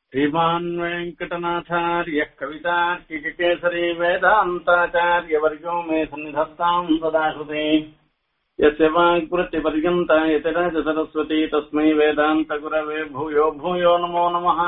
श्रीमान् वेङ्कटनाथार्यः कवितार्किककेसरी वेदान्ताचार्यवर्यो मे सन्निधत्ताम् सदा कृते यस्य वाग्वृत्तिपर्यन्ता यतिराजसरस्वती तस्मै वेदान्तगुरवे भूयो भूयो नमो नमः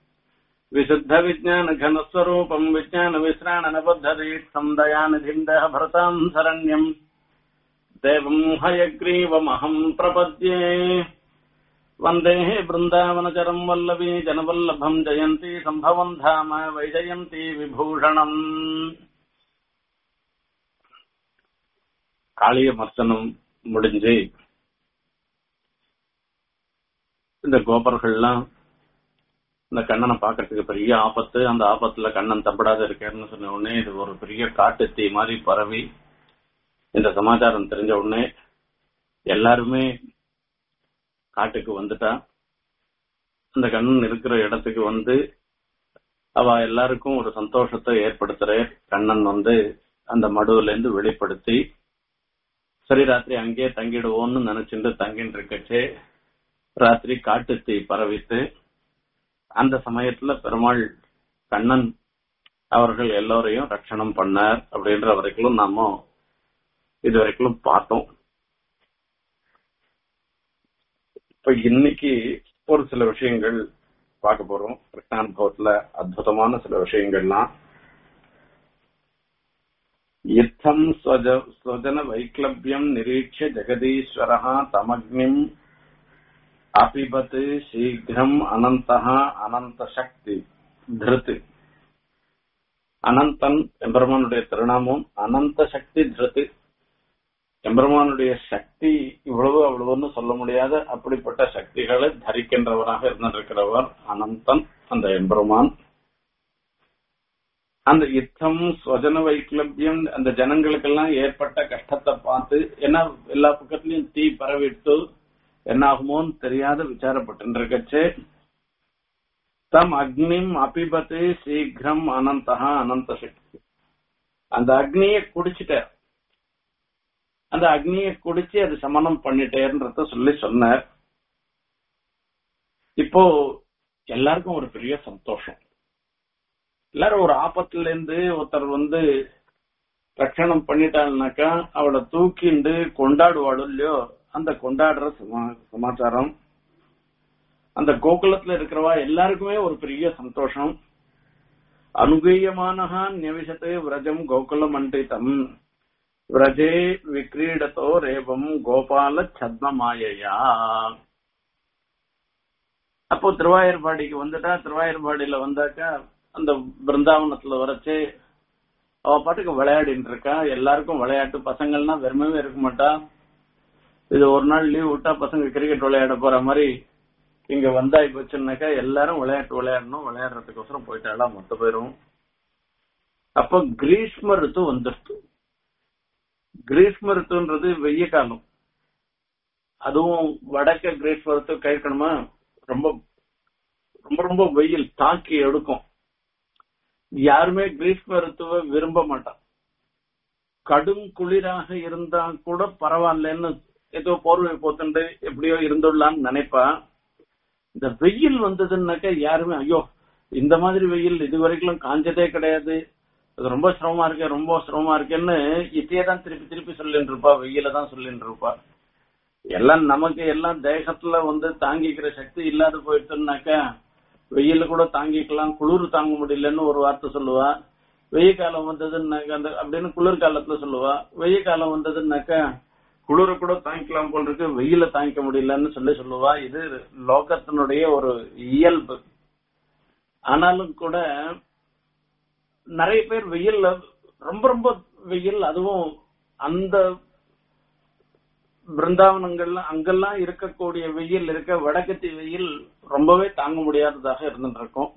विशुद्धविज्ञानघनस्वरूपम् विज्ञानविश्राणनबद्धदीक्षम् दयानिधिम् देहभरताम् शरण्यम् देवम् हयग्रीवमहम् प्रपद्ये वन्दे बृन्दावनचरम् वल्लवी जनवल्लभम् जयन्ती सम्भवम् धाम वैजयन्ती விபூஷணம் காளிய மர்த்தனம் முடிஞ்சு இந்த கோபர்கள்லாம் இந்த கண்ணனை பாக்குறதுக்கு பெரிய ஆபத்து அந்த ஆபத்துல கண்ணன் தப்படாத இருக்கேன்னு சொன்ன உடனே இது ஒரு பெரிய காட்டுத்தீ மாதிரி பரவி இந்த சமாச்சாரம் தெரிஞ்ச உடனே எல்லாருமே காட்டுக்கு வந்துட்டா அந்த கண்ணன் இருக்கிற இடத்துக்கு வந்து அவ எல்லாருக்கும் ஒரு சந்தோஷத்தை ஏற்படுத்துற கண்ணன் வந்து அந்த மடுவுல இருந்து வெளிப்படுத்தி சரி ராத்திரி அங்கேயே தங்கிடுவோம்னு நினைச்சுட்டு தங்கிட்டு இருக்கச்சே ராத்திரி காட்டு தீ பரவித்து அந்த சமயத்துல பெருமாள் கண்ணன் அவர்கள் எல்லோரையும் ரட்சணம் பண்ணார் அப்படின்ற வரைக்கும் நாம இது வரைக்கும் பார்த்தோம் இப்ப இன்னைக்கு ஒரு சில விஷயங்கள் பார்க்க போறோம் கிருஷ்ணானுபவத்துல அற்புதமான சில விஷயங்கள்லாம் யுத்தம் ஸ்வஜன வைக்லபியம் நிரீட்ச ஜெகதீஸ்வரா தமக்னிம் அபிபத் சீக்கிரம் அனந்தா அனந்த சக்தி திருத்து அனந்தன் எம்பெருமானுடைய திருநாமம் அனந்த சக்தி திருத்து எம்பெருமானுடைய சக்தி இவ்வளவு அவ்வளவுன்னு சொல்ல முடியாத அப்படிப்பட்ட சக்திகளை தரிக்கின்றவராக இருந்திருக்கிறவர் அனந்தன் அந்த எம்பெருமான் அந்த யுத்தம் ஸ்வஜன வைக்லபியம் அந்த ஜனங்களுக்கெல்லாம் ஏற்பட்ட கஷ்டத்தை பார்த்து ஏன்னா எல்லா பக்கத்துலயும் தீ பரவிட்டு என்னாகுமோன்னு தெரியாத விசாரப்பட்டு இருக்கச்சு தம் அக்னிம் அபிபத்து சீக்கிரம் அனந்தகா அனந்த சக்தி அந்த அக்னியை குடிச்சிட்டார் அந்த அக்னியை குடிச்சு அது சமணம் பண்ணிட்டேன்றத சொல்லி சொன்னார் இப்போ எல்லாருக்கும் ஒரு பெரிய சந்தோஷம் எல்லாரும் ஒரு ஆபத்துல இருந்து ஒருத்தர் வந்து ரட்சணம் பண்ணிட்டாள்னாக்கா அவளை தூக்கிண்டு கொண்டாடுவாளோ இல்லையோ அந்த கொண்டாடுற சமாச்சாரம் அந்த கோகுலத்துல இருக்கிறவா எல்லாருக்குமே ஒரு பெரிய சந்தோஷம் அனுகீயமானஹா நியவிஷத்து விரஜம் கோகுலம் அண்டிதம் விரஜே விக்ரீடத்தோ ரேவம் கோபால சத்மமாயையா அப்போ திருவாயூர்பாடிக்கு வந்துட்டா திருவாயூர்பாடியில வந்தாக்கா அந்த பிருந்தாவனத்துல வரைச்சு அவ பாட்டுக்கு விளையாடிட்டு இருக்கா எல்லாருக்கும் விளையாட்டு பசங்கள்னா வெறுமவே இருக்க மாட்டா இது ஒரு நாள் லீவ் விட்டா பசங்க கிரிக்கெட் விளையாட போற மாதிரி இங்க வந்தாய் போச்சுன்னாக்கா எல்லாரும் விளையாட்டு விளையாடணும் விளையாடுறதுக்கோசரம் போயிட்டாலாம் மொத்த பேரும் அப்போ கிரீஷ்ம ரித்து வந்துடுச்சு கிரீஷ்ம ரித்துன்றது வெய்ய காலம் அதுவும் வடக்க கிரீஷ்ம ரித்து கேட்கணுமா ரொம்ப ரொம்ப ரொம்ப வெயில் தாக்கி எடுக்கும் யாருமே கிரீஷ்ம ரித்துவ விரும்ப மாட்டான் கடும் குளிராக இருந்தா கூட பரவாயில்லன்னு ஏதோ போர்வை போத்துண்டு எப்படியோ இருந்துடலான்னு நினைப்பா இந்த வெயில் வந்ததுன்னாக்க யாருமே ஐயோ இந்த மாதிரி வெயில் இது வரைக்கும் காஞ்சதே கிடையாது அது ரொம்ப சிரமமா இருக்கு ரொம்ப சிரமமா இருக்குன்னு இதையே தான் திருப்பி திருப்பி சொல்லிட்டு இருப்பா வெயில தான் சொல்லிட்டு இருப்பா எல்லாம் நமக்கு எல்லாம் தேசத்துல வந்து தாங்கிக்கிற சக்தி இல்லாத போயிடுச்சுன்னாக்கா வெயில கூட தாங்கிக்கலாம் குளிர் தாங்க முடியலன்னு ஒரு வார்த்தை சொல்லுவா வெயில் காலம் வந்ததுன்னாக்கா அந்த அப்படின்னு குளிர் காலத்துல சொல்லுவா வெயில் காலம் வந்ததுன்னாக்கா குளிர கூட தாங்கிக்கலாம் போல் இருக்கு வெயில தாங்கிக்க முடியலன்னு சொல்லி சொல்லுவா இது லோகத்தினுடைய ஒரு இயல்பு ஆனாலும் கூட நிறைய பேர் வெயில்ல ரொம்ப ரொம்ப வெயில் அதுவும் அந்த பிருந்தாவனங்கள்ல அங்கெல்லாம் இருக்கக்கூடிய வெயில் இருக்க வடக்கத்தி வெயில் ரொம்பவே தாங்க முடியாததாக இருந்துட்டு இருக்கும்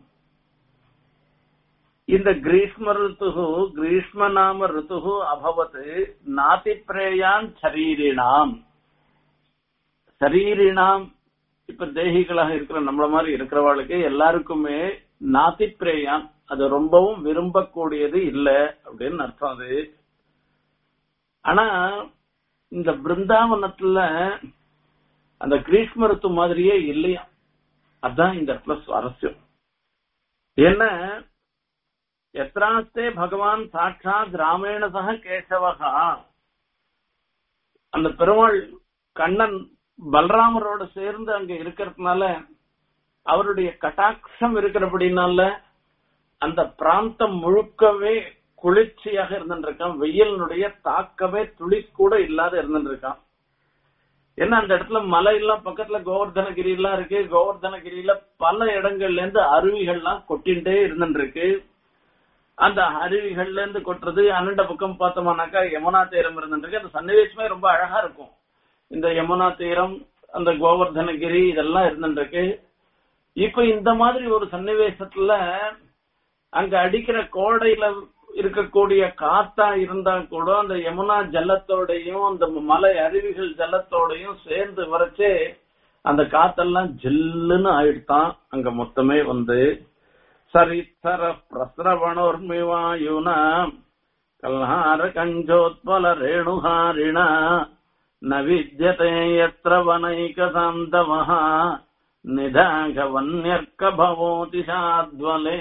இந்த கிரீஷ்ம ரித்து கிரீஷ்ம நாம ரித்து அபவத் நாதி பிரேயான் சரீரினாம் சரீரினாம் இப்ப தேகிகளாக இருக்கிற நம்மள மாதிரி இருக்கிறவாளுக்கு எல்லாருக்குமே நாதி பிரேயான் அது ரொம்பவும் விரும்பக்கூடியது இல்ல அப்படின்னு அர்த்தம் அது ஆனா இந்த பிருந்தாவனத்துல அந்த கிரீஷ்ம ரித்து மாதிரியே இல்லையா அதான் இந்த இடத்துல சுவாரஸ்யம் என்ன எத்ராஸ்தே பகவான் சாட்சாத் ராமேண சக கேசவகா அந்த பெருமாள் கண்ணன் பலராமரோட சேர்ந்து அங்க இருக்கிறதுனால அவருடைய கட்டாட்சம் இருக்கிறபடினால அந்த பிராந்தம் முழுக்கவே குளிர்ச்சியாக இருந்துருக்கான் வெயிலினுடைய தாக்கமே துளி கூட இல்லாத இருந்துருக்கான் ஏன்னா அந்த இடத்துல மலை எல்லாம் பக்கத்துல கோவர்தனகிரி எல்லாம் இருக்கு கோவர்தனகிரியில பல இடங்கள்ல இருந்து அருவிகள்லாம் கொட்டின்டே இருந்துருக்கு அந்த அருவிகள்ல இருந்து கொட்டுறது அன்னண்ட பக்கம் பார்த்தோம்னாக்கா யமுனா தீரம் இருந்துருக்கு அந்த சன்னிவேசமே ரொம்ப அழகா இருக்கும் இந்த யமுனா தீரம் அந்த கோவர்தனகிரி இதெல்லாம் இருந்துருக்கு இப்ப இந்த மாதிரி ஒரு சன்னிவேசத்துல அங்க அடிக்கிற கோடையில இருக்கக்கூடிய காத்தா இருந்தா கூட அந்த யமுனா ஜலத்தோடையும் அந்த மலை அருவிகள் ஜலத்தோடையும் சேர்ந்து வரைச்சே அந்த காத்தெல்லாம் ஜில்லுன்னு ஆயிடுதான் அங்க மொத்தமே வந்து சரித்தர பிரசரவணோர்மிவாயுனா கல்ஹார கஞ்சோத்பல ரேணுஹாரிண ந வித்யதே யத்ர வனைக சாந்தவஹ நிதாக வன்யர்க்க பவோதி சாத்வலே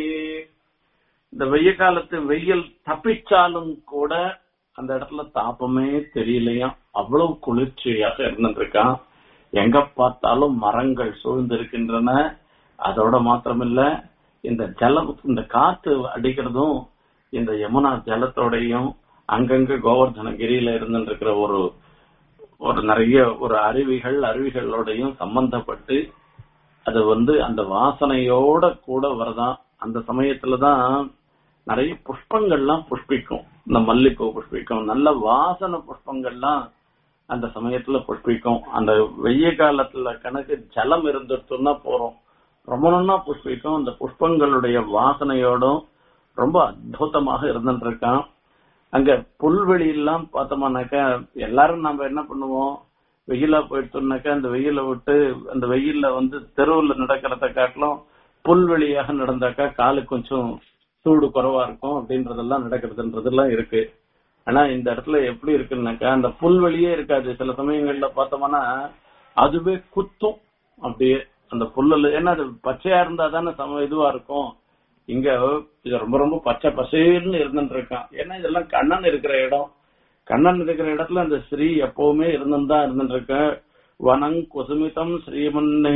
இந்த வெய்ய காலத்து வெயில் தப்பிச்சாலும் கூட அந்த இடத்துல தாப்பமே தெரியலையா அவ்வளவு குளிர்ச்சியாக இருந்துருக்கான் எங்க பார்த்தாலும் மரங்கள் சூழ்ந்திருக்கின்றன அதோட மாத்திரமில்ல இந்த ஜலம் இந்த காத்து அடிக்கிறதும் இந்த யமுனா ஜலத்தோடையும் அங்கங்க கோவர்தனகிரியில இருந்துருக்கிற ஒரு ஒரு நிறைய ஒரு அருவிகள் அருவிகளோடையும் சம்பந்தப்பட்டு அது வந்து அந்த வாசனையோட கூட வரதான் அந்த சமயத்துலதான் நிறைய புஷ்பங்கள்லாம் புஷ்பிக்கும் இந்த மல்லிப்பூ புஷ்பிக்கும் நல்ல வாசனை புஷ்பங்கள்லாம் அந்த சமயத்துல புஷ்பிக்கும் அந்த வெய்ய காலத்துல கணக்கு ஜலம் இருந்துட்டுன்னா போறோம் ரொம்ப நல்லா புஷ்பிக்கும் அந்த புஷ்பங்களுடைய வாசனையோடும் ரொம்ப அற்புதமாக இருந்துட்டு இருக்கான் அங்க புல்வெளி எல்லாம் பார்த்தோம்னாக்கா எல்லாரும் நம்ம என்ன பண்ணுவோம் வெயிலா போயிட்டோம்னாக்கா அந்த வெயில விட்டு அந்த வெயில்ல வந்து தெருவுல நடக்கிறத காட்டிலும் புல்வெளியாக நடந்தாக்கா காலு கொஞ்சம் சூடு குறைவா இருக்கும் அப்படின்றதெல்லாம் நடக்கிறதுன்றதெல்லாம் இருக்கு ஆனா இந்த இடத்துல எப்படி இருக்குன்னாக்கா அந்த புல்வெளியே இருக்காது சில சமயங்கள்ல பார்த்தோம்னா அதுவே குத்தும் அப்படியே அந்த புல்லுல ஏன்னா அது பச்சையா இருந்தா தானே சம இதுவா இருக்கும் இங்க இது ரொம்ப ரொம்ப பச்சை பசேல்னு இருந்துட்டு இருக்கான் ஏன்னா இதெல்லாம் கண்ணன் இருக்கிற இடம் கண்ணன் இருக்கிற இடத்துல அந்த ஸ்ரீ எப்பவுமே இருந்துதான் இருந்துட்டு இருக்க வனங் குசுமிதம் ஸ்ரீமன்னே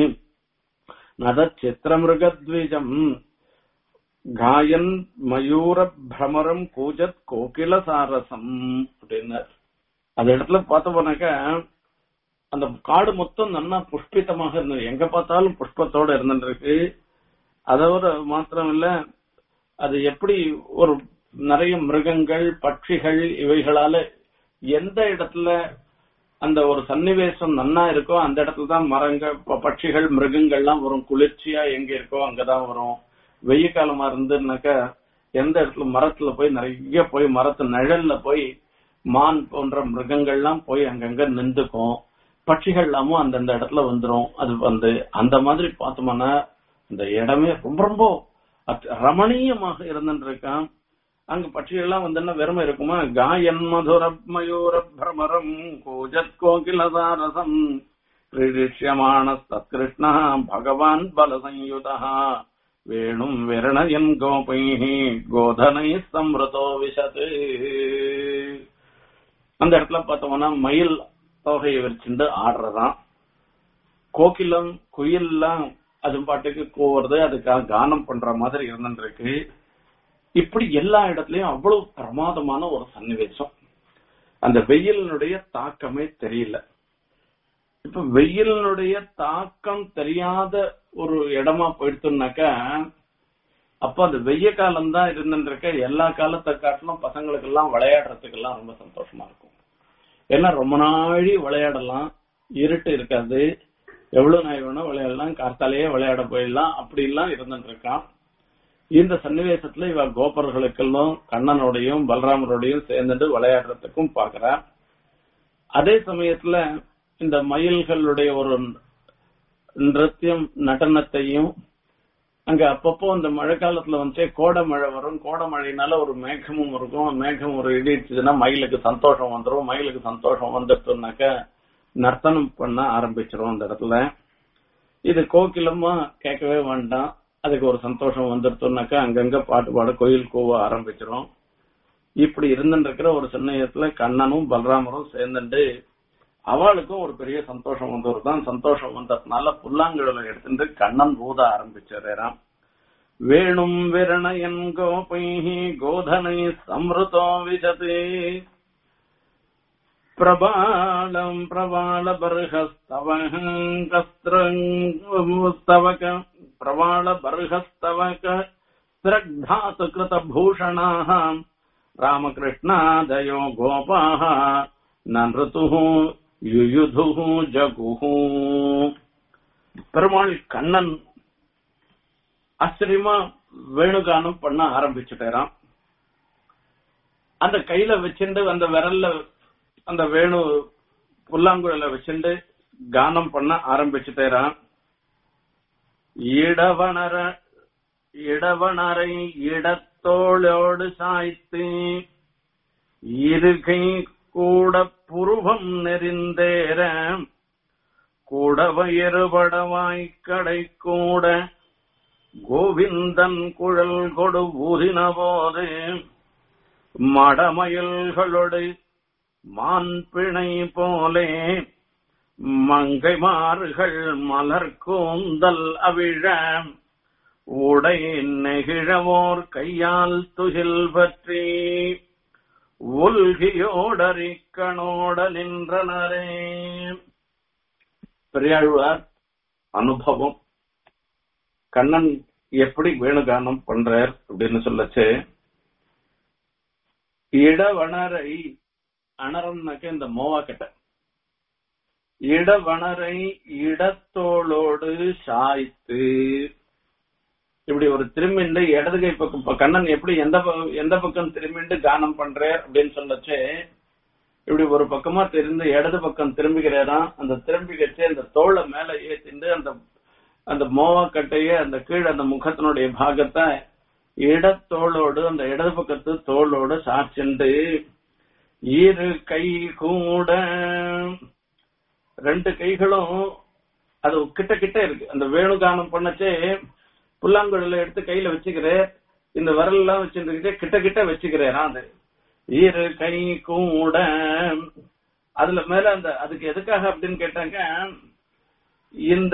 நத சித்திரமிருகத்விஜம் காயன் மயூர பிரமரம் கூஜத் கோகில சாரசம் அப்படின்னார் அந்த இடத்துல பார்த்த போனாக்கா அந்த காடு மொத்தம் நல்லா புஷ்பிதமாக இருந்தது எங்க பார்த்தாலும் புஷ்பத்தோட இருந்துருக்கு அதோட மாத்திரம் இல்ல அது எப்படி ஒரு நிறைய மிருகங்கள் பட்சிகள் இவைகளால எந்த இடத்துல அந்த ஒரு சன்னிவேசம் நன்னா இருக்கோ அந்த இடத்துல தான் மரங்கள் ப- பட்சிகள் மிருகங்கள்லாம் வரும் குளிர்ச்சியா எங்க இருக்கோ அங்கதான் வரும் வெய்ய காலமா இருந்துன்னாக்கா எந்த இடத்துல மரத்துல போய் நிறைய போய் மரத்து நிழல்ல போய் மான் போன்ற மிருகங்கள்லாம் போய் அங்கங்க நின்றுக்கும் பட்சிகள் எல்லாமும் அந்தந்த இடத்துல வந்துரும் அது வந்து அந்த மாதிரி பார்த்தோம்னா இந்த இடமே ரொம்ப ரொம்ப அத்- ரமணீயமாக இருந்துட்டு இருக்கான் அங்க பட்சிகள் எல்லாம் வந்து வெறுமை இருக்குமா காயன் மதுர மயூர பிரமரம் கோஜத் கோகிலதாரசம் கிரீடிஷ்யமான கிருஷ்ணா பகவான் பலசயுதா வேணும் விரணயன் கோபை கோதனை சம்ருதோ விஷது அந்த இடத்துல பார்த்தோம்னா மயில் தொகையை வச்சுட்டு ஆடுறதான் கோகிலம் குயில்லாம் அது பாட்டுக்கு கூவுறது அதுக்காக கானம் பண்ற மாதிரி இருந்துருக்கு இப்படி எல்லா இடத்துலயும் அவ்வளவு பிரமாதமான ஒரு சன்னிவேசம் அந்த வெயிலினுடைய தாக்கமே தெரியல இப்ப வெயிலினுடைய தாக்கம் தெரியாத ஒரு இடமா போயிடுத்துனாக்கா அப்ப அந்த வெய்ய காலம் தான் இருந்துருக்க எல்லா காலத்தை காட்டிலும் பசங்களுக்கு எல்லாம் விளையாடுறதுக்கு எல்லாம் ரொம்ப சந்தோஷமா இருக்கும் ஏன்னா ரொம்ப நாழி விளையாடலாம் இருட்டு இருக்காது எவ்வளவு நாள் வேணா விளையாடலாம் காத்தாலேயே விளையாட போயிடலாம் அப்படி எல்லாம் இருந்துட்டு இருக்கான் இந்த சன்னிவேசத்துல இவ கோபர்களுக்கெல்லாம் கண்ணனோடையும் பலராமரோடையும் சேர்ந்துட்டு விளையாடுறதுக்கும் பாக்குறா அதே சமயத்துல இந்த மயில்களுடைய ஒரு நிருத்தியம் நடனத்தையும் அங்க அப்பப்போ இந்த மழை காலத்துல வந்து கோடை மழை வரும் கோடை மழையினால ஒரு மேகமும் இருக்கும் மேகம் ஒரு இடிச்சுதுன்னா மயிலுக்கு சந்தோஷம் வந்துரும் மயிலுக்கு சந்தோஷம் வந்துட்டோம்னாக்க நர்த்தனம் பண்ண ஆரம்பிச்சிரும் அந்த இடத்துல இது கோகிலமா கேட்கவே வேண்டாம் அதுக்கு ஒரு சந்தோஷம் வந்துருத்தோம்னாக்கா அங்கங்க பாட்டு பாட கோயில் கூவ ஆரம்பிச்சிரும் இப்படி இருந்துட்டு இருக்கிற ஒரு சமயத்துல கண்ணனும் பலராமரும் சேர்ந்துட்டு அவளுக்கும் ஒரு பெரிய சந்தோஷம் வந்ததுதான் சந்தோஷம் வந்ததுனால புல்லாங்குழலை எடுத்துட்டு கண்ணன் ஊத ஆரம்பிச்சாராம் வேணும் விரணயன் கோபை கோதனை சம்ருதோ விஜதே பிரபாலம் பிரபால பர்ஹஸ்தவக பிரபால பர்ஹஸ்தவக ஸ்ரக்தாத்து கிருத பூஷணாः ராமகிருஷ்ணாதயோ கோபாः நன்றுதுः யுயுதுः ஜகுः பெருமாள் கண்ணன் ஆச்சரியமா வேணுகானம் பண்ண ஆரம்பிச்சுட்டாராம் அந்த கையில வச்சுண்டு அந்த விரல்ல அந்த வேணு புல்லாங்குழல வச்சுண்டு கானம் பண்ண ஆரம்பிச்சுட்டாராம் இடவனர இடவனரை இடத்தோளோடு சாய்த்து இருகை கூட புருவம் நெறிந்தேற கூடவயறுபடவாய் கடை கூட கோவிந்தன் குழல் கொடு ஊதின போது மடமயல்களோடு மான் பிணை போலே மங்கைமார்கள் மலர் கூந்தல் அவிழ உடை நெகிழவோர் கையால் துகில் பற்றி ஒல்கியோடரிக்கணோட நின்றனரே பெரியாழ்வார் அனுபவம் கண்ணன் எப்படி வேணுகானம் பண்றார் அப்படின்னு சொல்லச்சு இடவணரை அணரம்னாக்க இந்த மோவா கட்ட இடவணரை இடத்தோளோடு சாய்த்து இப்படி ஒரு திரும்பிண்டு இடது கை பக்கம் இப்ப கண்ணன் எப்படி எந்த ப- எந்த பக்கம் திரும்பிண்டு கானம் பண்றார் அப்படின்னு சொல்லச்சு இப்படி ஒரு பக்கமா திருந்து இடது பக்கம் திரும்பிக்கிறாராம் அந்த திரும்பிக்கச்சு அந்த தோளை மேல ஏத்திண்டு அந்த அந்த மோவா கட்டைய அந்த கீழே அந்த முகத்தினுடைய பாகத்தை இடத்தோளோடு அந்த இடது பக்கத்து தோளோடு சாய்ச்சுண்டு இரு கை கூட ரெண்டு கைகளும் அது கிட்ட கிட்ட இருக்கு அந்த வேணுகானம் பண்ணச்சே புல்லாங்குழல எடுத்து கையில வச்சுக்கிறேன் இந்த விரல் எல்லாம் வச்சிருந்துக்கிட்டே கிட்ட கிட்ட வச்சுக்கிறேன் அது இரு கை கூட அதுல மேல அந்த அதுக்கு எதுக்காக அப்படின்னு கேட்டாங்க இந்த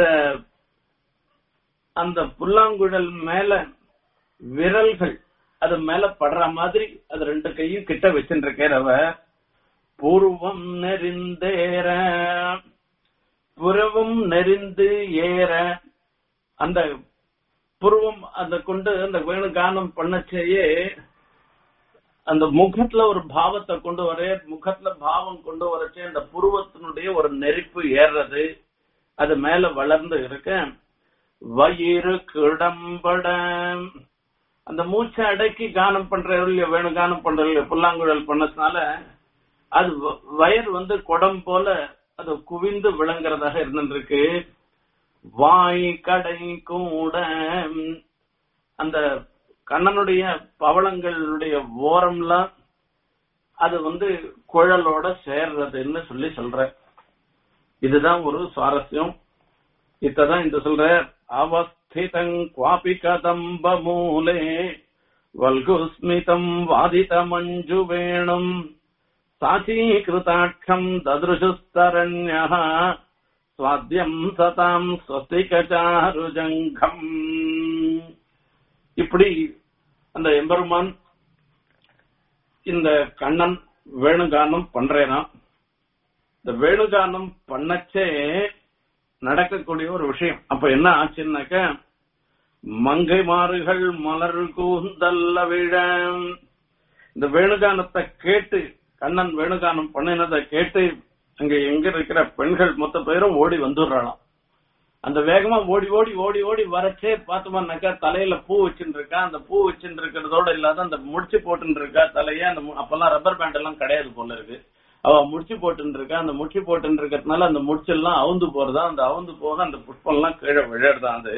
அந்த புல்லாங்குழல் மேல விரல்கள் அது மேல படுற மாதிரி அது ரெண்டு கையும் கிட்ட வச்சுருக்கிறவ பூர்வம் நெறிந்தேற புறவும் நெறிந்து ஏற அந்த புருவம் அந்த கொண்டு அந்த வேணுகானம் பண்ணச்சேயே அந்த முகத்துல ஒரு பாவத்தை கொண்டு வர முகத்துல பாவம் கொண்டு வரச்சே அந்த புருவத்தினுடைய ஒரு நெருப்பு ஏறுறது அது மேல வளர்ந்து இருக்க வயிறு கிடம்பட அந்த மூச்சை அடக்கி கானம் பண்றவர்கள் இல்லையோ வேணும் கானம் பண்றவர்கள் புல்லாங்குழல் பண்ணதுனால அது வ- வயர் வந்து குடம் போல அது குவிந்து விளங்குறதாக இருந்துருக்கு வாய் கடை கூட அந்த கண்ணனுடைய பவளங்களுடைய ஓரம்லாம் அது வந்து குழலோட சேர்றதுன்னு சொல்லி சொல்ற இதுதான் ஒரு சுவாரஸ்யம் இத்ததான் இந்த சொல்ற அவஸ்திதங் குவாபி கதம்ப மூலே வல்குஸ்மிதம் வாதித மஞ்சு வேணும் சாச்சீகிருதாட்சம் ததுருஷுஸ்தரண்யா சுவாத்தியம் சதாம் ஸ்வஸ்திகச்சாருஜங்கம் இப்படி அந்த எம்பெருமான் இந்த கண்ணன் வேணுகானம் பண்றேனா இந்த வேணுகானம் பண்ணச்சே நடக்கக்கூடிய ஒரு விஷயம் அப்ப என்ன ஆச்சுன்னாக்க மங்கை மாறுகள் மலர் கூந்தல்ல விழ இந்த வேணுகானத்தை கேட்டு கண்ணன் வேணுகானம் பண்ணினதை கேட்டு அங்க எங்க இருக்கிற பெண்கள் மொத்த பேரும் ஓடி வந்துடுறாளாம் அந்த வேகமா ஓடி ஓடி ஓடி ஓடி வரச்சே பார்த்தோம்னாக்கா தலையில பூ வச்சுட்டு இருக்கா அந்த பூ வச்சுட்டு இருக்கிறதோட இல்லாத அந்த முடிச்சு போட்டுன்னு இருக்கா தலைய அந்த மு- அப்பெல்லாம் ரப்பர் பேண்ட் எல்லாம் கிடையாது போல இருக்கு அவ முடிச்சு போட்டுன்னு இருக்கா அந்த முடிச்சு போட்டுன்னு இருக்கிறதுனால அந்த முடிச்செல்லாம் அவுந்து போறதா அந்த அவுந்து போக அந்த புஷ்பம் எல்லாம் கீழே விழறதா அது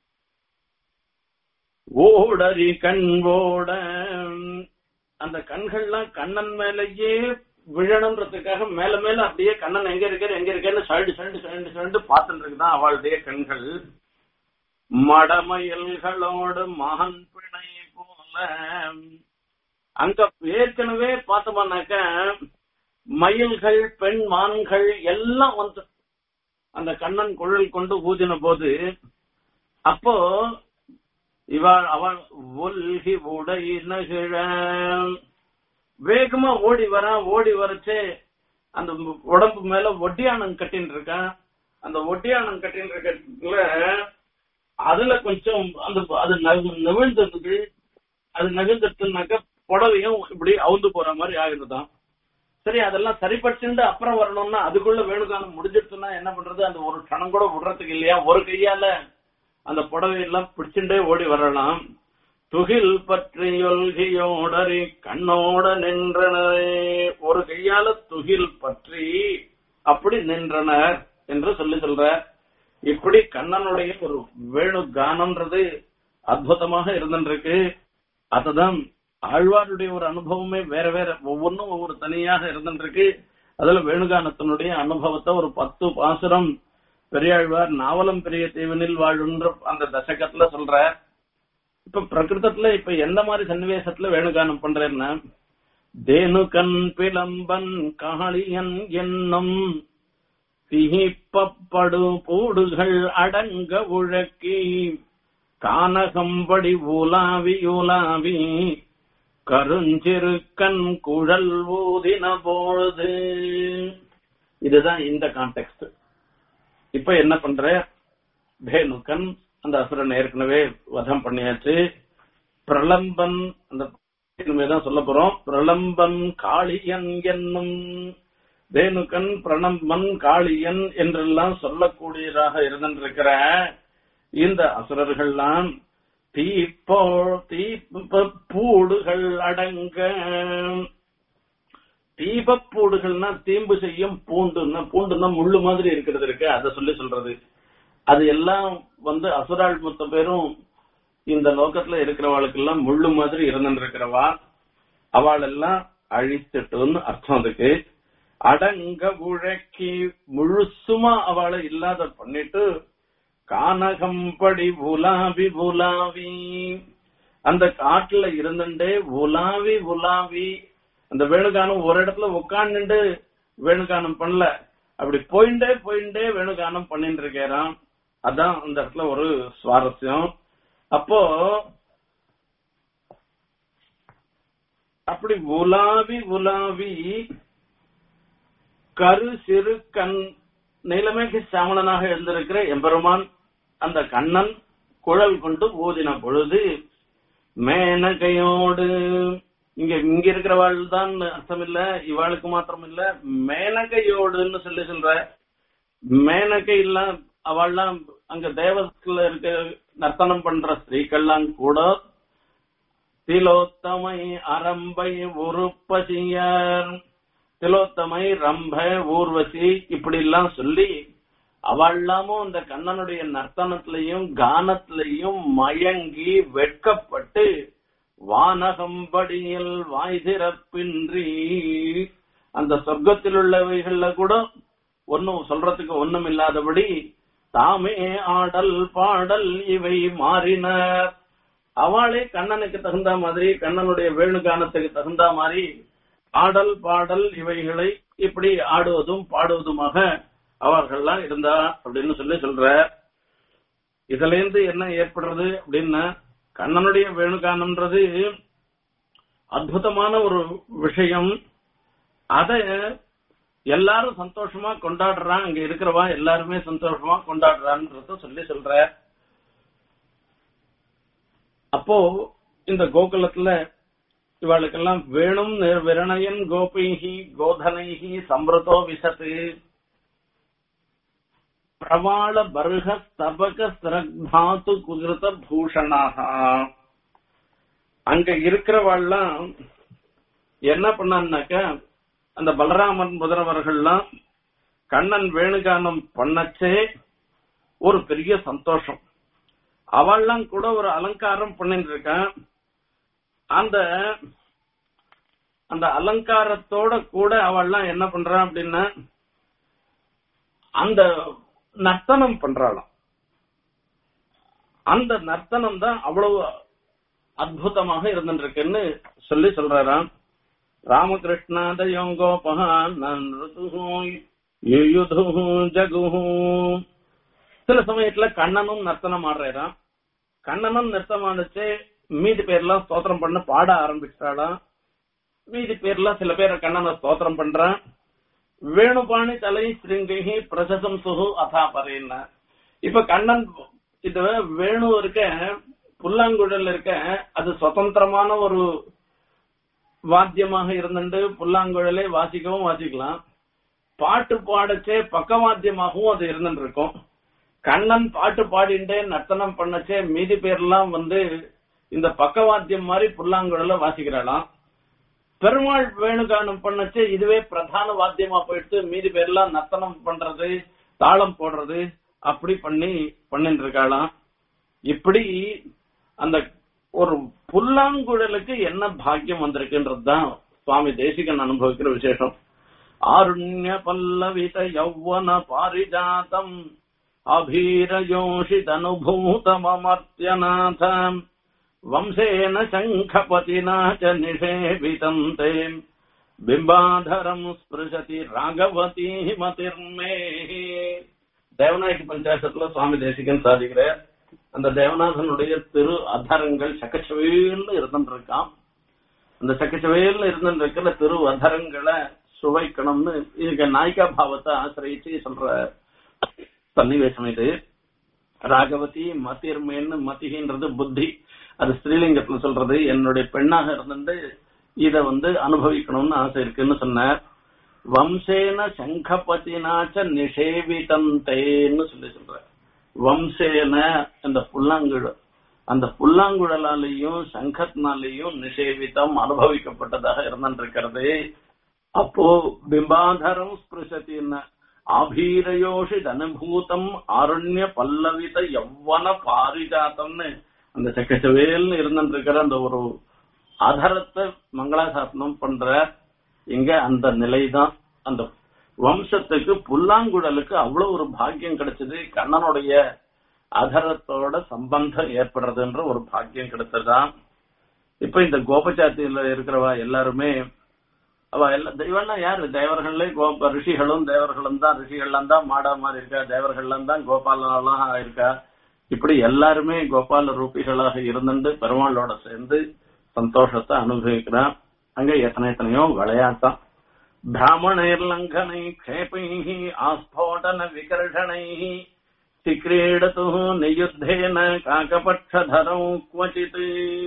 ஓடரி கண் ஓட அந்த கண்கள்லாம் கண்ணன் மேலேயே விழணுன்றதுக்காக மேல மேல அப்படியே கண்ணன் எங்க இருக்காரு எங்க இருக்காருன்னு சழண்டு சழண்டு சழண்டு சழண்டு பார்த்துட்டு இருக்குதான் அவளுடைய கண்கள் மடமயல்களோடு மகன் பிணை போல அங்க ஏற்கனவே பார்த்தோம்னாக்க மயில்கள் பெண் மான்கள் எல்லாம் வந்து அந்த கண்ணன் குழல் கொண்டு ஊதின போது அப்போ இவள் அவள் ஒல்கி உடை நகிழ வேகமா ஓடி வரா ஓடி வரச்சே அந்த உடம்பு மேல ஒட்டியானம் கட்டின்னு இருக்கான் அந்த ஒட்டியானம் கட்டின்னு இருக்கிறதுல அதுல கொஞ்சம் அந்த அது நவிழ்ந்ததுக்கு அது நகர்ந்துட்டுனாக்க புடவையும் இப்படி அவுந்து போற மாதிரி ஆகிடுதான் சரி அதெல்லாம் சரிபடுத்திட்டு அப்புறம் வரணும்னா அதுக்குள்ள வேணுகாலம் முடிஞ்சிருச்சுன்னா என்ன பண்றது அந்த ஒரு கணம் கூட விடுறதுக்கு இல்லையா ஒரு கையால அந்த புடவை எல்லாம் பிடிச்சுட்டே ஓடி வரலாம் துகில் பற்றி ஒல்கியோடறி கண்ணோட நின்றனரே ஒரு கையால துகில் பற்றி அப்படி நின்றனர் என்று சொல்லி சொல்ற இப்படி கண்ணனுடைய ஒரு வேணு கானம்ன்றது அற்புதமாக இருந்துருக்கு அதுதான் ஆழ்வாருடைய ஒரு அனுபவமே வேற வேற ஒவ்வொன்றும் ஒவ்வொரு தனியாக இருந்துருக்கு அதுல வேணுகானத்தினுடைய அனுபவத்தை ஒரு பத்து பாசுரம் பெரியாழ்வார் நாவலம் பெரிய தீவனில் வாழுன்ற அந்த தசகத்துல சொல்ற இப்ப பிரகிருதத்துல இப்ப எந்த மாதிரி சன்னிவேசத்துல வேணுகானம் பண்றேன்னா தேனுகன் பிளம்பன் காளியன் என்னும் திகிப்பப்படு பூடுகள் அடங்க உழக்கி கானகம்படி உலாவி உலாவி கருஞ்சிறுக்கன் குழல் ஊதின பொழுது இதுதான் இந்த கான்டெக்ட் இப்ப என்ன பண்ற பேனுக்கன் அந்த அசுரன் ஏற்கனவே வதம் பண்ணியாச்சு பிரலம்பன் அந்த தான் சொல்ல போறோம் பிரலம்பன் காளியன் என்னும் தேனுக்கன் பிரணம்பன் காளியன் என்றெல்லாம் சொல்லக்கூடியதாக இருந்திருக்கிற இந்த அசுரர்கள்லாம் தீப்போ தீப்பூடுகள் அடங்க தீபப்பூடுகள்னா தீம்பு செய்யும் பூண்டுன்னா பூண்டுன்னா முள்ளு மாதிரி இருக்கிறது இருக்கு அதை சொல்லி சொல்றது அது எல்லாம் வந்து அசுராள் மொத்த பேரும் இந்த லோகத்துல இருக்கிறவாளுக்கு எல்லாம் முள்ளு மாதிரி இருந்துட்டு இருக்கிறவா அவள் எல்லாம் அழித்துட்டுன்னு அர்த்தம் அதுக்கு அடங்க உழக்கி முழுசுமா அவளை இல்லாத பண்ணிட்டு கானகம்படி உலாவி உலாவி அந்த காட்டுல இருந்துட்டே உலாவி உலாவி அந்த வேணுகானம் ஒரு இடத்துல உட்காந்துட்டு வேணுகானம் பண்ணல அப்படி போயிண்டே போயிண்டே வேணுகானம் பண்ணிட்டு இருக்கிறான் அதான் அந்த இடத்துல ஒரு சுவாரஸ்யம் அப்போ அப்படி உலாவி உலாவி கரு சிறு கண் நிலைமைக்கு சாமணனாக இருந்திருக்கிற எம்பெருமான் அந்த கண்ணன் குழல் கொண்டு ஊதின பொழுது மேனகையோடு இங்க இங்க இருக்கிறவாள் தான் அர்த்தம் இல்ல இவாளுக்கு மாத்திரம் இல்ல மேனகையோடுன்னு சொல்லி சொல்ற மேனகை எல்லாம் அவள்லாம் அங்க தேவத்துல இருக்க நர்த்தனம் பண்ற ஸ்திரீக்கள்லாம் கூட திலோத்தமை அரம்பை உருப்பசியர் திலோத்தமை ரம்ப ஊர்வசி இப்படி எல்லாம் சொல்லி அவள்லாமும் இந்த கண்ணனுடைய நர்த்தனத்திலையும் கானத்திலையும் மயங்கி வெட்கப்பட்டு வானகம்படியில் வாய் திறப்பின்றி அந்த சொர்க்கத்தில் உள்ளவைகள்ல கூட ஒன்னும் சொல்றதுக்கு ஒண்ணும் இல்லாதபடி தாமே ஆடல் பாடல் இவை மாறினர் அவளே கண்ணனுக்கு தகுந்த மாதிரி கண்ணனுடைய வேணுகானத்துக்கு தகுந்த மாதிரி ஆடல் பாடல் இவைகளை இப்படி ஆடுவதும் பாடுவதுமாக அவர்கள்லாம் இருந்தா அப்படின்னு சொல்லி சொல்ற இதுல இருந்து என்ன ஏற்படுறது அப்படின்னா கண்ணனுடைய வேணுகானம்ன்றது அற்புதமான ஒரு விஷயம் அத எல்லாரும் சந்தோஷமா கொண்டாடுறான் அங்க இருக்கிறவா எல்லாருமே சந்தோஷமா கொண்டாடுறான்றத சொல்லி சொல்ற அப்போ இந்த கோகுலத்துல இவாளுக்கெல்லாம் வேணும் விரணயன் கோபைஹி கோதனைஹி சம்பிரதோ விசத்து பிரவாள பருக ஸ்தபக சிரக்தாத்து குதிரத பூஷணாக அங்க இருக்கிறவாள்லாம் என்ன பண்ணான்னாக்க அந்த பலராமன் முதல்வர்கள்லாம் கண்ணன் வேணுகானம் பண்ணச்சே ஒரு பெரிய சந்தோஷம் அவள்லாம் கூட ஒரு அலங்காரம் பண்ணிட்டு இருக்கான் அந்த அந்த அலங்காரத்தோட கூட அவள்லாம் என்ன பண்றான் அப்படின்னா அந்த நர்த்தனம் பண்றாளாம் அந்த நர்த்தனம் தான் அவ்வளவு அற்புதமாக இருந்துருக்குன்னு சொல்லி சொல்றாராம் ராமகிருஷ்ணாதயோங்கோபகான் யுயுது ஜகுஹு சில சமயத்துல கண்ணனும் நர்த்தனம் ஆடுறாராம் கண்ணனும் நர்த்தம் ஆடிச்சு மீதி பேர்லாம் ஸ்தோத்திரம் பண்ண பாட ஆரம்பிச்சிட்டாளாம் மீதி பேர்லாம் சில பேர் கண்ணனை ஸ்தோத்திரம் பண்றான் வேணுபாணி தலை ஸ்ருங்கி பிரசசம் சுகு அதா பரேன்னா இப்ப கண்ணன் இது வேணு இருக்க புல்லாங்குழல் இருக்க அது சுதந்திரமான ஒரு வாத்தியமாக இருந்துட்டு புல்லாங்குழலை வாசிக்கவும் வாசிக்கலாம் பாட்டு பாடச்சே பக்கவாத்தியமாகவும் அது இருந்துட்டு இருக்கும் கண்ணன் பாட்டு பாடிண்டே நர்த்தனம் பண்ணச்சே மீதி பேர்லாம் வந்து இந்த பக்கவாத்தியம் மாதிரி புல்லாங்குழல வாசிக்கிறாளாம் பெருமாள் வேணுகானம் பண்ணச்சே இதுவே பிரதான வாத்தியமா போயிட்டு மீதி பேர்லாம் நர்த்தனம் பண்றது தாளம் போடுறது அப்படி பண்ணி பண்ணிட்டு இருக்காளாம் இப்படி அந்த ஒரு புல்லாங்குழலுக்கு என்ன பாக்கியம் வந்திருக்குன்றதுதான் சுவாமி தேசிகன் அனுபவிக்கிற விசேஷம் ஆருண்ய பல்லவித யௌவன பாரிஜாதம் அபீரயோஷிதனுபூதமர்த்தியநாதம் வம்சேன சங்கபதினா ச நிஷேவிதம் தே பிம்பாதரம் ஸ்பிருஷதி ராகவதி மதிர்மே தேவநாயகி பஞ்சாயத்துல சுவாமி தேசிகன் சாதிக்கிறார் அந்த தேவநாதனுடைய திரு அதரங்கள் சக்கச்சவேல்னு இருந்துருக்கான் அந்த சக்கச்சவேல்னு இருந்துருக்கிற திரு அதரங்களை சுவைக்கணும்னு இதுக்கு நாயிகா பாவத்தை ஆசிரியிச்சு சொல்ற சன்னிவேசம் இது ராகவதி மத்தியர்மேன்னு மத்திகின்றது புத்தி அது ஸ்ரீலிங்கத்துல சொல்றது என்னுடைய பெண்ணாக இருந்துட்டு இத வந்து அனுபவிக்கணும்னு ஆசை இருக்குன்னு சொன்னார் வம்சேன சங்கபதினாச்ச நிஷேவிதந்தேன்னு சொல்லி சொல்ற வம்சேன அந்த புல்லாங்குழல் அந்த புல்லாங்குழலாலேயும் சங்கத்தினாலேயும் நிஷேவிதம் அனுபவிக்கப்பட்டதாக இருந்திருக்கிறது அப்போ பிம்பாதரம் ஸ்பிருஷத்தின்னு ஆபீரயோஷி அனுபூதம் ஆரண்ய பல்லவித யவ்வன பாரிஜாத்தம்னு அந்த சக்கச்சவேல்னு இருந்திருக்கிற அந்த ஒரு ஆதாரத்தை மங்களாசாசனம் பண்ற இங்க அந்த நிலைதான் அந்த வம்சத்துக்கு புல்லாங்குழலுக்கு அவ்வளவு ஒரு பாக்கியம் கிடைச்சது கண்ணனுடைய அதரத்தோட சம்பந்தம் ஏற்படுறதுன்ற ஒரு பாக்கியம் கிடைத்ததுதான் இப்ப இந்த கோபச்சாத்தியில இருக்கிறவா எல்லாருமே அவ எல்லா தெய்வம்னா யாரு தேவர்கள்ல கோப ரிஷிகளும் தேவர்களும் தான் ரிஷிகள்லாம் தான் மாடா மாதிரி இருக்கா தேவர்கள்லாம் தான் கோபாலெல்லாம் இருக்கா இப்படி எல்லாருமே கோபால ரூபிகளாக இருந்துட்டு பெருமாளோட சேர்ந்து சந்தோஷத்தை அனுபவிக்கிறான் அங்க எத்தனை எத்தனையோ விளையாட்டம் பிராமணர்லங்கனை க்ஷேபை ஆஸ்போடன விகர்ஷணை சிக்ரீடத்து நியுத்தேன காகபட்சதரம் குவச்சித்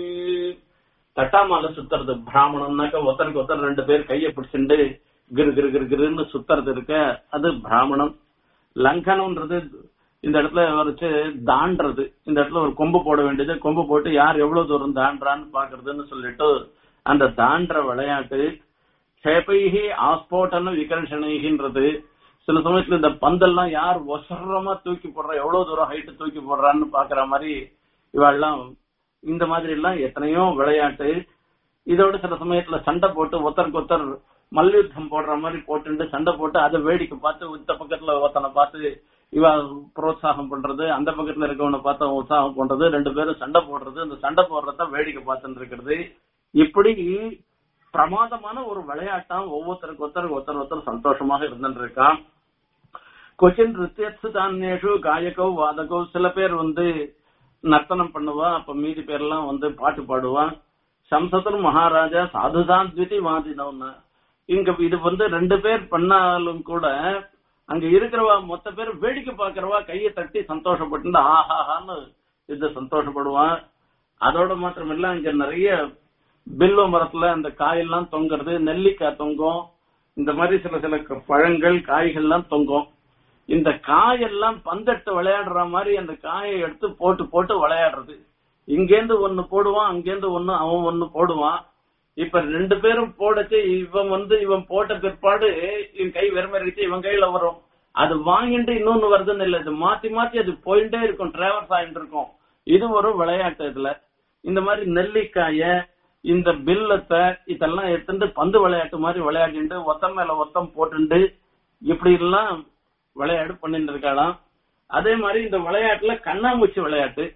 தட்டாமால சுத்துறது பிராமணம்னாக்க ஒருத்தருக்கு ஒருத்தர் ரெண்டு பேர் கைய பிடிச்சிண்டு கிரு கிரு கிரு கிருன்னு சுத்துறது இருக்க அது பிராமணம் லங்கனம்ன்றது இந்த இடத்துல வரைச்சு தாண்டறது இந்த இடத்துல ஒரு கொம்பு போட வேண்டியது கொம்பு போட்டு யார் எவ்வளவு தூரம் தாண்டுறான்னு பாக்குறதுன்னு சொல்லிட்டு அந்த தாண்டுற விளையாட்டு சேபைகி ஆஸ்போட்டன்னு விகர்ஷணைகின்றது சில சமயத்துல இந்த பந்தெல்லாம் யார் ஒசரமா தூக்கி போடுறா எவ்வளவு தூரம் ஹைட்டு தூக்கி போடுறான்னு பாக்குற மாதிரி இவாள்லாம் இந்த மாதிரி எல்லாம் எத்தனையோ விளையாட்டு இதோட சில சமயத்துல சண்டை போட்டு ஒருத்தருக்கு ஒருத்தர் மல்யுத்தம் போடுற மாதிரி போட்டுட்டு சண்டை போட்டு அதை வேடிக்கை பார்த்து இந்த பக்கத்துல ஒருத்தனை பார்த்து இவ புரோத்சாகம் பண்றது அந்த பக்கத்துல இருக்கவனை பார்த்து அவன் உற்சாகம் பண்றது ரெண்டு பேரும் சண்டை போடுறது அந்த சண்டை போடுறத வேடிக்கை பார்த்துட்டு இருக்கிறது இப்படி பிரமாதமான ஒரு விளையாட்டம் ஒவ்வொருத்தருக்கு ஒருத்தருக்கு ஒருத்தர் ஒருத்தர் சந்தோஷமாக இருந்துட்டு இருக்கான் கொச்சின் ரித்தியத்து தானியேஷு காயகோ வாதகோ சில பேர் வந்து நர்த்தனம் பண்ணுவா அப்ப மீதி பேர்லாம் வந்து பாட்டு பாடுவா சம்சதர் மகாராஜா சாதுசாத்விதி வாதினம்னு இங்க இது வந்து ரெண்டு பேர் பண்ணாலும் கூட அங்க இருக்கிறவா மொத்த பேர் வேடிக்கை பாக்குறவா கையை தட்டி சந்தோஷப்பட்டு ஆஹாஹான்னு இது சந்தோஷப்படுவான் அதோட மாத்திரம் இல்ல இங்க நிறைய பில்வ மரத்துல அந்த காயெல்லாம் தொங்குறது நெல்லிக்காய் தொங்கும் இந்த மாதிரி சில சில பழங்கள் காய்கள்லாம் தொங்கும் இந்த காயெல்லாம் பந்தட்டு விளையாடுற மாதிரி அந்த காயை எடுத்து போட்டு போட்டு விளையாடுறது இங்கேருந்து ஒன்னு போடுவான் அங்கேருந்து ஒன்னு அவன் ஒன்னு போடுவான் இப்ப ரெண்டு பேரும் போடச்சு இவன் வந்து இவன் போட்ட பிற்பாடு இவன் கை வெறுமறிச்சு இவன் கையில வரும் அது வாங்கிட்டு இன்னொன்னு வருதுன்னு இல்ல இது மாத்தி மாத்தி அது போயிட்டே இருக்கும் டிராவல்ஸ் ஆயிட்டு இருக்கும் இது ஒரு விளையாட்டு இதுல இந்த மாதிரி நெல்லிக்காய இந்த பில்லத்தை இதெல்லாம் எடுத்துட்டு பந்து விளையாட்டு மாதிரி விளையாடிட்டு ஒத்தம் மேல ஒத்தம் போட்டுண்டு இப்படி எல்லாம் விளையாடு பண்ணிட்டு இருக்காளாம் அதே மாதிரி இந்த விளையாட்டுல கண்ணாமூச்சி விளையாட்டு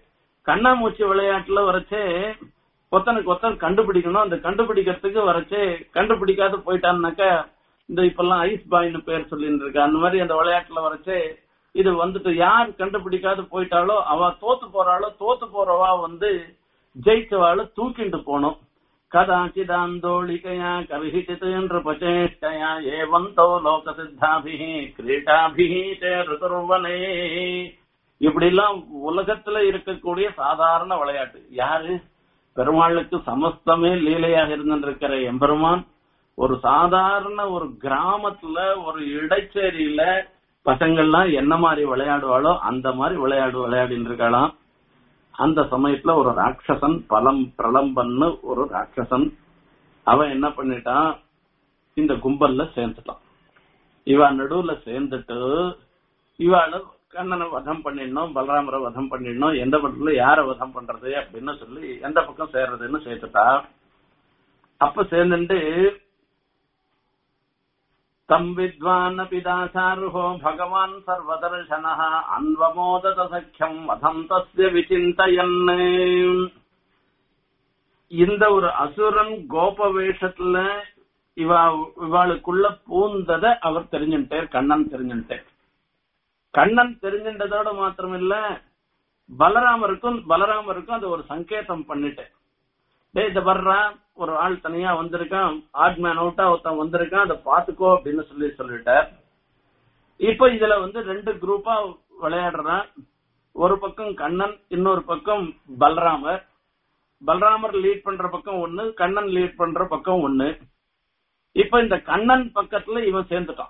கண்ணாமூச்சி விளையாட்டுல வரைச்சே ஒத்தனுக்கு ஒத்தன் கண்டுபிடிக்கணும் அந்த கண்டுபிடிக்கிறதுக்கு வரைச்சே கண்டுபிடிக்காத போயிட்டான்னாக்கா இந்த இப்பெல்லாம் ஐஸ் பாய்னு பேர் சொல்லிட்டு இருக்கு அந்த மாதிரி அந்த விளையாட்டுல வரைச்சே இது வந்துட்டு யார் கண்டுபிடிக்காத போயிட்டாலோ அவ தோத்து போறாளோ தோத்து போறவா வந்து ஜெயிச்சவாள தூக்கிட்டு போனோம் கதாச்சிதாந்தோளிகையா கவிஹிச்சித்து பச்சேஷ்டயா ஏவந்தோ லோக சித்தாபிஹி கிரீட்டாபிஹி ருதுர்வனே இப்படி எல்லாம் உலகத்துல இருக்கக்கூடிய சாதாரண விளையாட்டு யாரு பெருமாளுக்கு சமஸ்தமே லீலையாக இருந்திருக்கிற எம்பெருமான் ஒரு சாதாரண ஒரு கிராமத்துல ஒரு இடைச்சேரியில பசங்கள்லாம் என்ன மாதிரி விளையாடுவாளோ அந்த மாதிரி விளையாடு விளையாடின்னு இருக்கலாம் அந்த சமயத்துல ஒரு ராட்சசன் பலம் பிரலம்பன்னு ஒரு ராட்சசன் அவன் என்ன பண்ணிட்டான் இந்த கும்பல்ல சேர்ந்துட்டான் இவ நடுவுல சேர்ந்துட்டு இவாள கண்ணனை வதம் பண்ணிடணும் பலராமரை வதம் பண்ணிடணும் எந்த பக்கத்துல யார வதம் பண்றது அப்படின்னு சொல்லி எந்த பக்கம் சேர்றதுன்னு சேர்த்துட்டா அப்ப சேர்ந்துட்டு தம் வித்வான் பிதாசாருஹோ பகவான் சர்வதர்சன அன்வமோதத சக்கியம் வதம் தஸ்ய விசிந்தயன் இந்த ஒரு அசுரன் கோப வேஷத்துல இவா இவாளுக்குள்ள பூந்தத அவர் தெரிஞ்சுட்டார் கண்ணன் தெரிஞ்சுட்டார் கண்ணன் தெரிஞ்சின்றதோட மாத்திரமில்ல பலராமருக்கும் பலராமருக்கும் அது ஒரு சங்கேதம் பண்ணிட்டேன் டேய் இத வர்றா ஒரு ஆள் தனியா வந்திருக்கான் ஆட் மேன் அவுட்டா ஒருத்தன் வந்திருக்கான் அதை பாத்துக்கோ அப்படின்னு சொல்லி சொல்லிட்டார் இப்ப இதுல வந்து ரெண்டு குரூப்பா விளையாடுறான் ஒரு பக்கம் கண்ணன் இன்னொரு பக்கம் பலராமர் பலராமர் லீட் பண்ற பக்கம் ஒண்ணு கண்ணன் லீட் பண்ற பக்கம் ஒண்ணு இப்ப இந்த கண்ணன் பக்கத்துல இவன் சேர்ந்துட்டான்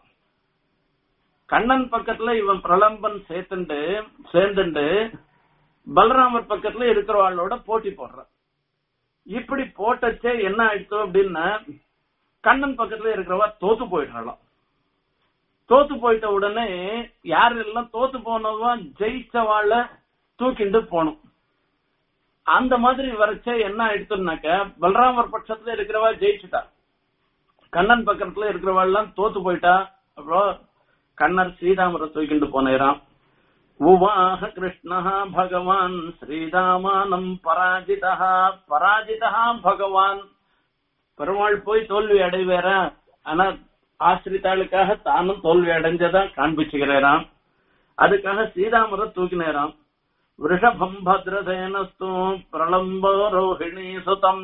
கண்ணன் பக்கத்துல இவன் பிரலம்பன் சேர்த்துண்டு சேர்ந்துண்டு பலராமர் பக்கத்துல இருக்கிறவாளோட போட்டி போடுறான் இப்படி போட்டச்சே என்ன ஆயிடுச்சு அப்படின்னா கண்ணன் பக்கத்துல இருக்கிறவா தோத்து போயிடுறாளாம் தோத்து போயிட்ட உடனே யாரெல்லாம் தோத்து போனவா ஜெயிச்சவாள தூக்கிண்டு போகணும் அந்த மாதிரி வரைச்சே என்ன ஆயிடுச்சுனாக்க பலராமர் பட்சத்துல இருக்கிறவா ஜெயிச்சுட்டா கண்ணன் பக்கத்துல இருக்கிறவாள்லாம் தோத்து போயிட்டா அப்புறம் கண்ணர் ஸ்ரீராமரை தூக்கிண்டு போனேராம் உவாஹ கிருஷ்ணா பகவான் ஸ்ரீராமானம் பராஜிதா பராஜிதா பகவான் பெருமாள் போய் தோல்வி அடைவேரா ஆனா ஆசிரித்தாளுக்காக தானும் தோல்வி அடைஞ்சதா காண்பிச்சுகிறாராம் அதுக்காக ஸ்ரீராமரை தூக்கினேராம் விருஷபம் பத்ரசேனஸ்து பிரளம்போ ரோஹிணி சுதம்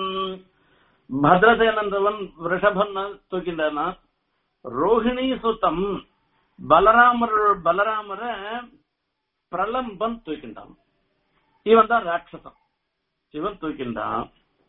பத்ரசேனன்றவன் விருஷபன் தூக்கின்றானா ரோஹிணி சுத்தம் பலராமர் பலராமர பிரலம்பன் தூக்கின்றான் இவன் தான் ராட்சசன் இவன் தூக்கின்றான்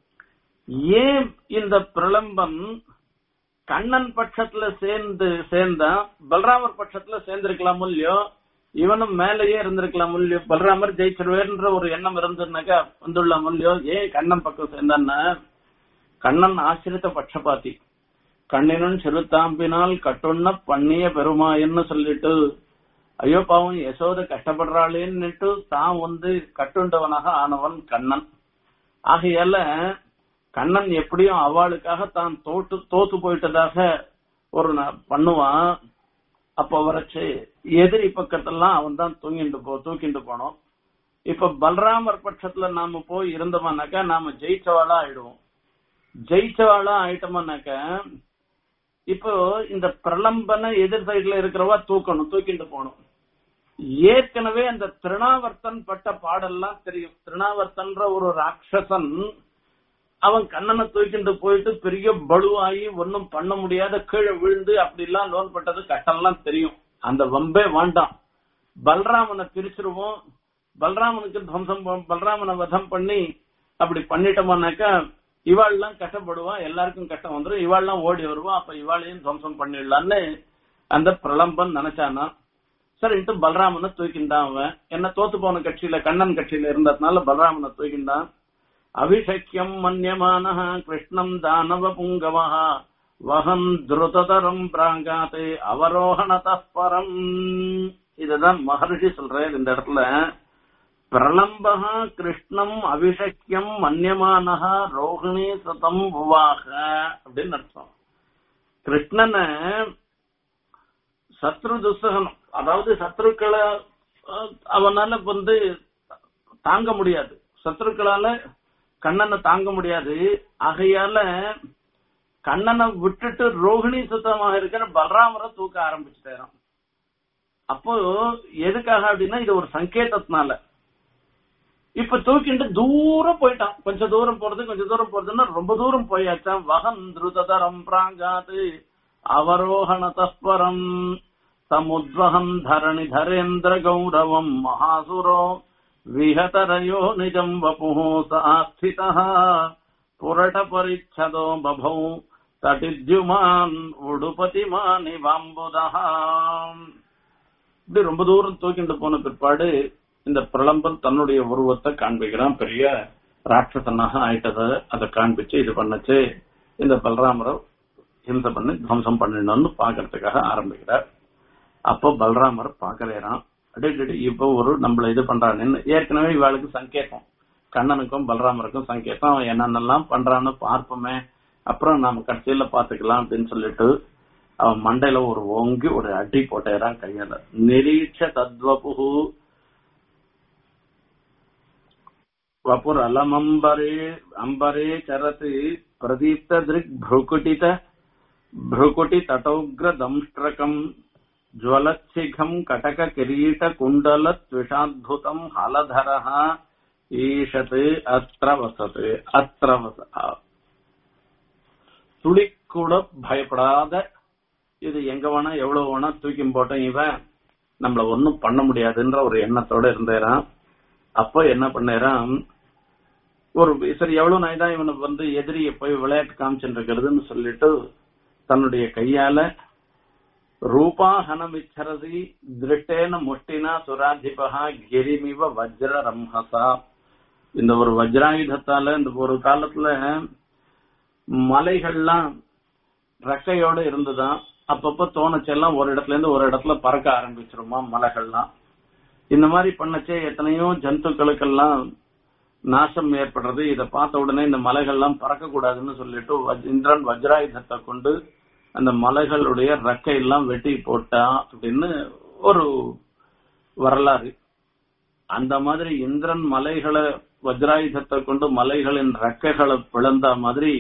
ஏன் இந்த பிரலம்பன் கண்ணன் பட்சத்துல சேர்ந்து சேர்ந்தா பலராமர் பட்சத்துல சேர்ந்திருக்கலாம் இல்லையோ இவனும் மேலேயே இருந்திருக்கலாம் இல்லையோ பலராமர் ஜெயிச்சிருவேன்ற ஒரு எண்ணம் இருந்ததுனாக்கா வந்துள்ளாம் இல்லையோ ஏன் கண்ணன் பக்கம் சேர்ந்தான்னா கண்ணன் ஆசிரித்த பட்சபாத்தி கண்ணினும் செலுத்தாம்பினால் கட்டுண்ண பண்ணிய பெருமாயன்னு சொல்லிட்டு ஐயோ பாவம் யசோத கஷ்டப்படுறாளேன்னுட்டு தான் வந்து கட்டுண்டவனாக ஆனவன் கண்ணன் ஆகையால கண்ணன் எப்படியும் அவளுக்காக தான் தோட்டு தோத்து போயிட்டதாக ஒரு பண்ணுவான் அப்ப வரைச்சு எதிரி பக்கத்தெல்லாம் அவன் தான் தூங்கிட்டு போ தூக்கிட்டு போனோம் இப்ப பலராமர் பட்சத்துல நாம போய் இருந்தோம்னாக்கா நாம ஜெயிச்சவாளா ஆயிடுவோம் ஜெயிச்சவாளா ஆயிட்டோம்னாக்க இப்போ இந்த பிரலம்பன எதிர் சைடுல இருக்கிறவா தூக்கணும் தூக்கிட்டு போகணும் ஏற்கனவே அந்த திருணாவர்த்தன் பட்ட பாடெல்லாம் தெரியும் திருணாவர்த்தன்ற ஒரு ராட்சசன் அவன் கண்ணனை தூக்கிட்டு போயிட்டு பெரிய பலுவாகி ஒன்னும் பண்ண முடியாத கீழே விழுந்து அப்படி எல்லாம் லோன் பட்டது கஷ்டம்லாம் தெரியும் அந்த வம்பே வேண்டாம் பல்ராமனை பிரிச்சிருவோம் பல்ராமனுக்கு துவம்சம் பல்ராமனை வதம் பண்ணி அப்படி பண்ணிட்டோம்னாக்கா இவாள்லாம் கஷ்டப்படுவான் எல்லாருக்கும் கஷ்டம் வந்துடும் இவாள்லாம் ஓடி வருவான் அப்ப இவாளையும் துவம்சம் பண்ணிடலான்னு அந்த பிரலம்பன் நினைச்சானா சரின்ட்டு பலராமனை தூக்கிண்டான் அவன் என்ன தோத்து போன கட்சியில கண்ணன் கட்சியில இருந்ததுனால பலராமனை தூக்கிண்டான் அபிஷக்கியம் மன்யமான கிருஷ்ணம் தானவ புங்கவா வகம் துருததரம் பிராங்காத்தே அவரோகணத பரம் இதுதான் மகர்ஷி சொல்றாரு இந்த இடத்துல பிரலம்பகா கிருஷ்ணம் அபிஷக்கியம் மன்யமானஹா ரோகிணி சதம் உவாக அப்படின்னு அர்த்தம் கிருஷ்ணனை சத்ரு துஸ்தகனம் அதாவது சத்ருக்களை அவனால வந்து தாங்க முடியாது சத்துருக்களால கண்ணனை தாங்க முடியாது ஆகையால கண்ணனை விட்டுட்டு ரோகிணி சுத்தமாக இருக்கிற பலராமரை தூக்க ஆரம்பிச்சுட்டாராம் அப்போ எதுக்காக அப்படின்னா இது ஒரு சங்கேதத்தினால இப்ப தூக்கிட்டு தூரம் போயிட்டான் கொஞ்சம் தூரம் போறது கொஞ்சம் தூரம் போறதுன்னா ரொம்ப தூரம் போயாச்சான் வகன் திருதரம் பிராங்காது அவரோகண தஸ்பரம் சமுத்வகம் தரணி தரேந்திர கௌரவம் மகாசுரோ விஹதரயோ நிஜம் வபுः சாஸ்திதா புரட பரிச்சதோ பபௌ தட்டித்யுமான் உடுபதிமானி வாம்புதா இப்படி ரொம்ப தூரம் தூக்கிட்டு போன பிற்பாடு இந்த பிரளம்பன் தன்னுடைய உருவத்தை காண்பிக்கிறான் பெரிய ராட்சசனாக ஆயிட்டத அதை காண்பிச்சு இது பண்ணுச்சு இந்த பலராமரை ஹிம்சை பண்ணி துவம்சம் பண்ணிடணும்னு பாக்குறதுக்காக ஆரம்பிக்கிறார் அப்போ பலராமர் பாக்கலேறான் அடி இப்போ ஒரு நம்மள இது பண்றான்னு ஏற்கனவே இவாளுக்கு சங்கேதம் கண்ணனுக்கும் பலராமருக்கும் சங்கேதம் அவன் என்னென்னலாம் பண்றான்னு பார்ப்போமே அப்புறம் நாம கடைசியில பாத்துக்கலாம் அப்படின்னு சொல்லிட்டு அவன் மண்டையில ஒரு ஓங்கி ஒரு அடி போட்டேறான் கையால நிரீட்ச தத்வபு வபுர் அலமம்பரே அம்பரே சரத்து பிரதீப்த திருக் भ्रुकुटित भ्रुकुटि तटोग्र दंष्ट्रकम् ज्वलच्छिखम् कटक किरीट कुण्डल त्विषाद्भुतम् हलधरः ஈஷத் அத்திர வசத்து அத்திர வச துளி கூட பயப்படாத இது எங்க வேணா எவ்வளவு வேணா தூக்கி போட்டோம் இவன் நம்மள ஒன்னும் பண்ண முடியாதுன்ற ஒரு எண்ணத்தோட இருந்தேரான் அப்ப என்ன பண்ணேரான் ஒரு சரி எவ்வளவு நாய் தான் இவனுக்கு வந்து எதிரியை போய் விளையாட்டு காமிச்சுட்டு இருக்கிறதுன்னு சொல்லிட்டு தன்னுடைய கையால ரூபாஹனமிச்சரதி திருட்டேன முஷ்டினா சுராதிபகா கிரிமிவ வஜ்ர ரம்ஹசா இந்த ஒரு வஜ்ராயுதத்தால இந்த ஒரு காலத்துல மலைகள்லாம் ரெக்கையோட இருந்துதான் அப்பப்ப தோணச்செல்லாம் ஒரு இடத்துல இருந்து ஒரு இடத்துல பறக்க ஆரம்பிச்சிருமா மலைகள்லாம் இந்த மாதிரி பண்ணச்சே எத்தனையோ ஜந்துக்களுக்கெல்லாம் நாசம் ஏற்படுறது இதை பார்த்த உடனே இந்த மலைகள்லாம் பறக்க கூடாதுன்னு சொல்லிட்டு வஜ்- இந்திரன் வஜ்ராயுதத்தை கொண்டு அந்த மலைகளுடைய ரெக்கையெல்லாம் வெட்டி போட்டா அப்படின்னு ஒரு வரலாறு அந்த மாதிரி இந்திரன் மலைகளை வஜ்ராயுதத்தை கொண்டு மலைகளின் ரெக்கைகளை பிளந்த மாதிரி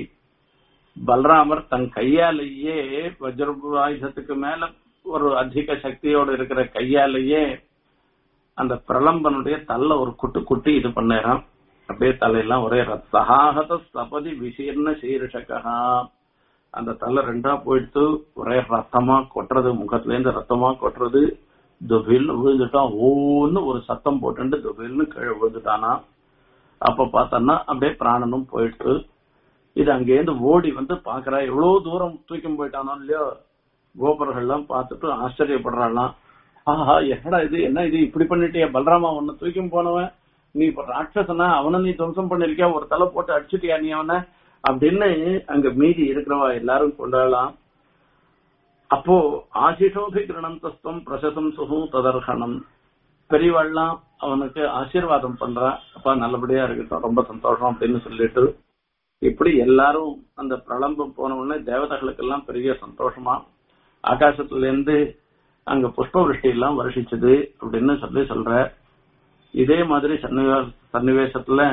பலராமர் தன் கையாலேயே வஜ்ராயுதத்துக்கு மேல ஒரு அதிக சக்தியோடு இருக்கிற கையாலேயே அந்த பிரலம்பனுடைய தள்ள ஒரு குட்டு குட்டி இது பண்ணாராம் அப்படியே தலையெல்லாம் ஒரே ரத்த சகாகத சபதி விசீர்ண சீர்ஷகா அந்த தலை ரெண்டா போயிடுத்து ஒரே ரத்தமா கொட்டுறது முகத்துல இருந்து ரத்தமா கொட்டுறது துபில்னு விழுந்துட்டான் ஓன்னு ஒரு சத்தம் போட்டுட்டு துபில்னு கீழே விழுந்துட்டானா அப்ப பார்த்தோன்னா அப்படியே பிராணனும் போயிட்டு இது அங்கேருந்து ஓடி வந்து பாக்குறா எவ்வளவு தூரம் தூக்கி போயிட்டானோ இல்லையோ கோபுரங்கள்லாம் பார்த்துட்டு ஆச்சரியப்படுறாளாம் ஆஹா என்னடா இது என்ன இது இப்படி பண்ணிட்டியா பலராமா உன்னை தூக்கி போனவன் நீ இப்ப ராட்சசனா அவனை நீ துவம்சம் பண்ணிருக்கியா ஒரு தலை போட்டு அடிச்சுட்டியா நீ அவனை அப்படின்னு அங்க மீதி இருக்கிறவா எல்லாரும் கொண்டாடலாம் அப்போ ஆசிஷோபி கிரணந்தஸ்தம் பிரசசம் சுகு ததர்ஹணம் பெரியவாள்லாம் அவனுக்கு ஆசீர்வாதம் பண்றா அப்பா நல்லபடியா இருக்கட்டும் ரொம்ப சந்தோஷம் அப்படின்னு சொல்லிட்டு இப்படி எல்லாரும் அந்த பிரளம்பம் போன உடனே தேவதைகளுக்கு எல்லாம் பெரிய சந்தோஷமா ஆகாசத்துல இருந்து அங்க புஷ்ப விருஷ்டி எல்லாம் வருஷிச்சது அப்படின்னு சொல்லி சொல்ற இதே மாதிரி சன்னிவே- சன்னிவேசத்துல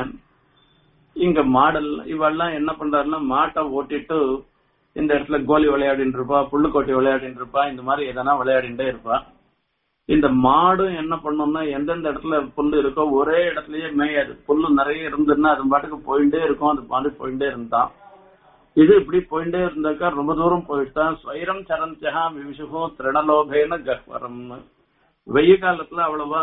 இங்க மாடல் இவெல்லாம் என்ன பண்றாருன்னா மாட்டை ஓட்டிட்டு இந்த இடத்துல கோலி விளையாடிட்டு இருப்பா புல்லுக்கோட்டை விளையாடிட்டு இருப்பா இந்த மாதிரி எதனா விளையாடிட்டே இருப்பா இந்த மாடும் என்ன பண்ணும்னா எந்தெந்த இடத்துல புல்லு இருக்கோ ஒரே இடத்துலயே மேயாது புல்லு நிறைய இருந்ததுன்னா அது பாட்டுக்கு போயிட்டே இருக்கும் அது பாட்டுக்கு போயிட்டே இருந்தான் இது இப்படி போயிட்டே இருந்தாக்கா ரொம்ப தூரம் போயிட்டான் ஸ்வைரம் சரந்தியா விவிசுகோ திருடலோபேன கஹ்வரம் வெய்ய காலத்துல அவ்வளவா